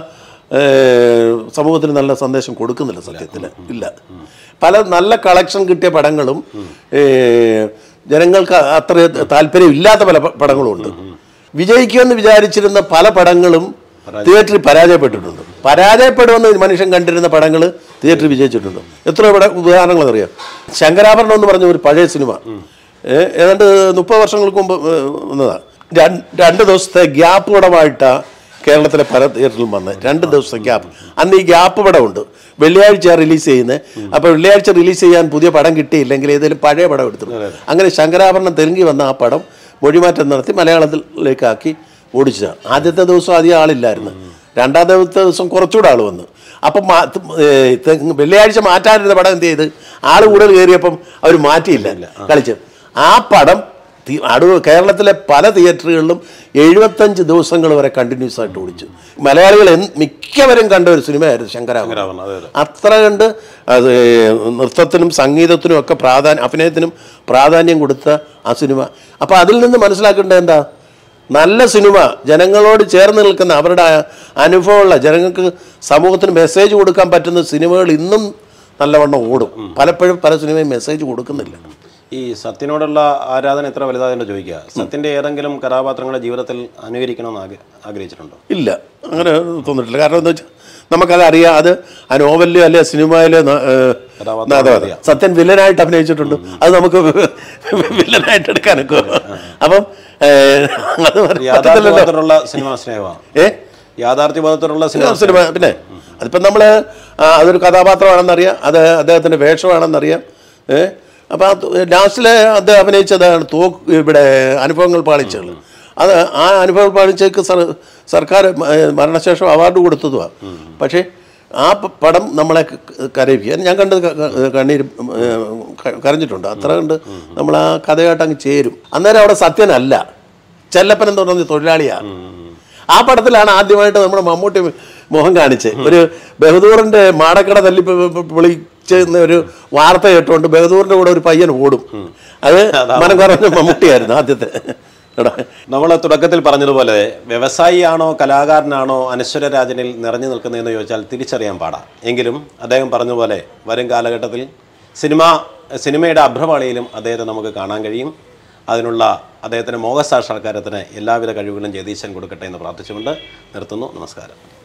ഏ, സമൂഹത്തിന് നല്ല സന്ദേശം കൊടുക്കുന്നില്ല സത്യത്തിൽ ഇല്ല പല നല്ല കളക്ഷൻ കിട്ടിയ പടങ്ങളും ഏ, ജനങ്ങൾക്ക് അത്ര താല്പര്യം ഇല്ലാത്ത പല പ- പടങ്ങളും ഉണ്ട് വിജയിക്കുമെന്ന് വിചാരിച്ചിരുന്ന പല പടങ്ങളും തിയേറ്ററിൽ പരാജയപ്പെട്ടിട്ടുണ്ട് പരാജയപ്പെടുമെന്ന് മനുഷ്യൻ കണ്ടിരുന്ന പടങ്ങൾ തിയേറ്ററിൽ വിജയിച്ചിട്ടുണ്ട് എത്ര പട ഉദാഹരണങ്ങൾ അറിയാം ശങ്കരാഭരണം എന്ന് പറഞ്ഞ ഒരു പഴയ സിനിമ ഏ, ഏതാണ്ട് മുപ്പത് വർഷങ്ങൾക്ക് മുമ്പ് ഏ, വന്നതാണ് രണ്ട് രണ്ട് ദിവസത്തെ ഗ്യാപ്പ് പടമായിട്ടാണ് കേരളത്തിലെ പല തിയേറ്ററിലും വന്നത് രണ്ട് ദിവസത്തെ ഗ്യാപ്പ് അന്ന് ഈ ഗ്യാപ്പ് പടമുണ്ട് വെള്ളിയാഴ്ച റിലീസ് ചെയ്യുന്നത് അപ്പോൾ വെള്ളിയാഴ്ച റിലീസ് ചെയ്യാൻ പുതിയ പടം കിട്ടിയില്ലെങ്കിൽ ഏതെങ്കിലും പഴയ പടം എടുത്തു അങ്ങനെ ശങ്കരാഭരണം തെലുങ്കി വന്ന ആ പടം മൊഴിമാറ്റം നടത്തി മലയാളത്തിലേക്കാക്കി ഓടിച്ചതാണ് ആദ്യത്തെ ദിവസം അധികം ആളില്ലായിരുന്നു രണ്ടാമത്തെ ദിവസം കുറച്ചുകൂടെ ആൾ വന്നു അപ്പം മാ- ഏ, തെ- വെള്ളിയാഴ്ച മാറ്റാനിരുന്ന പടം എന്ത് ചെയ്ത് ആൾ കൂടുതൽ കയറിയപ്പം അവർ മാറ്റിയില്ല കളിച്ച് ആ പടം തി- അടു കേരളത്തിലെ പല തിയേറ്ററുകളിലും എഴുപത്തഞ്ച് ദിവസങ്ങൾ വരെ കണ്ടിന്യൂസ് ആയിട്ട് ഓടിച്ചു മലയാളികൾ എന്ത് മിക്കവരും കണ്ട ഒരു സിനിമയായിരുന്നു ശങ്കരാഭരണം ശങ്കരാഭരണം, അതെ, അതെ. അത്ര കണ്ട് അത് നൃത്തത്തിനും സംഗീതത്തിനും ഒക്കെ പ്രാധാന്യം അഭിനയത്തിനും പ്രാധാന്യം കൊടുത്ത ആ സിനിമ അപ്പോൾ അതിൽ നിന്ന് മനസ്സിലാക്കേണ്ടത് എന്താ നല്ല സിനിമ ജനങ്ങളോട് ചേർന്ന് നിൽക്കുന്ന അവരുടെ അനുഭവമുള്ള ജനങ്ങൾക്ക് സമൂഹത്തിന് മെസ്സേജ് കൊടുക്കാൻ പറ്റുന്ന സിനിമകൾ ഇന്നും നല്ലവണ്ണം ഓടും പലപ്പോഴും പല സിനിമയും മെസ്സേജ് കൊടുക്കുന്നില്ല ഈ സത്യനോടുള്ള ആരാധന എത്ര വലുതാതെന്ന് ചോദിക്കുക സത്യന്റെ ഏതെങ്കിലും കഥാപാത്രങ്ങളെ ജീവിതത്തിൽ അനുകരിക്കണമെന്ന് ആഗ്ര- ആഗ്രഹിച്ചിട്ടുണ്ടോ ഇല്ല അങ്ങനെ തോന്നിട്ടില്ല കാരണം എന്താ വെച്ചാൽ നമുക്കത് അറിയാം അത് ആ നോവലിലോ അല്ലെ സിനിമയിലോ ന- ഏഹ്, കഥാപാത്രം അതെ, അതെ. സത്യൻ വില്ലനായിട്ട് അഭിനയിച്ചിട്ടുണ്ട് അത് നമുക്ക് വില്ലനായിട്ട് എടുക്കാനൊക്കെ അപ്പം ഏഹ്, അത് പറ്റത്തില്ലല്ലോ യാഥാർത്ഥ്യബോധത്തിലുള്ള സിനിമ സ്നേഹമാണ് ഏ യാഥാർത്ഥ്യബോധത്തിലുള്ള സിനിമ സിനിമ പിന്നെ അതിപ്പം നമ്മൾ അതൊരു കഥാപാത്രമാണെന്നറിയാം അത് അദ്ദേഹത്തിൻ്റെ വേഷമാണെന്നറിയാം ഏ അപ്പം ആ ലാസ്റ്റിൽ അദ്ദേഹം അഭിനയിച്ചതാണ് തോക്ക് ഇവിടെ അനുഭവങ്ങൾ പാളിച്ചകൾ അത് ആ അനുഭവങ്ങൾ പാളിച്ചയ്ക്ക് സർ സർക്കാർ മ- ഏ, മരണശേഷം അവാർഡ് കൊടുത്തതുമാണ് പക്ഷേ ആ പ- പടം നമ്മളെ ക- കരയിപ്പിക്കുക ഞാൻ കണ്ടത് ക- ക- കണ്ണീര് ഏ, ക- കരഞ്ഞിട്ടുണ്ട് അത്ര കണ്ട് നമ്മൾ ആ കഥയായിട്ട് അങ്ങ് ചേരും അന്നേരം അവിടെ സത്യനല്ല ചെല്ലപ്പൻ എന്ന് പറഞ്ഞ തൊഴിലാളിയാണ് ആ പടത്തിലാണ് ആദ്യമായിട്ട് നമ്മുടെ മമ്മൂട്ടി മുഖം കാണിച്ച് ഒരു ബഹദൂറിന്റെ മാടക്കട തല്ലി പ- പ- പൊളിച്ചെന്ന ഒരു വാർത്ത കേട്ടുകൊണ്ട് ബഹദൂറിന്റെ കൂടെ ഒരു പയ്യൻ ഓടും അത് മനം കുറഞ്ഞ മമ്മൂട്ടിയായിരുന്നു ആദ്യത്തെ എടാ നമ്മൾ തുടക്കത്തിൽ പറഞ്ഞതുപോലെ വ്യവസായിയാണോ കലാകാരനാണോ അനശ്വര രാജനിൽ നിറഞ്ഞു നിൽക്കുന്നതെന്ന് ചോദിച്ചാൽ തിരിച്ചറിയാൻ പാടാം എങ്കിലും അദ്ദേഹം പറഞ്ഞതുപോലെ വരും കാലഘട്ടത്തിൽ സിനിമ സിനിമയുടെ അഭ്രപാളിയിലും അദ്ദേഹത്തെ നമുക്ക് കാണാൻ കഴിയും അതിനുള്ള അദ്ദേഹത്തിൻ്റെ മോഹസാക്ഷാത്കാരത്തിന് എല്ലാവിധ കഴിവുകളും ജഗദീശൻ കൊടുക്കട്ടെ എന്ന് പ്രാർത്ഥിച്ചുകൊണ്ട് നിർത്തുന്നു നമസ്കാരം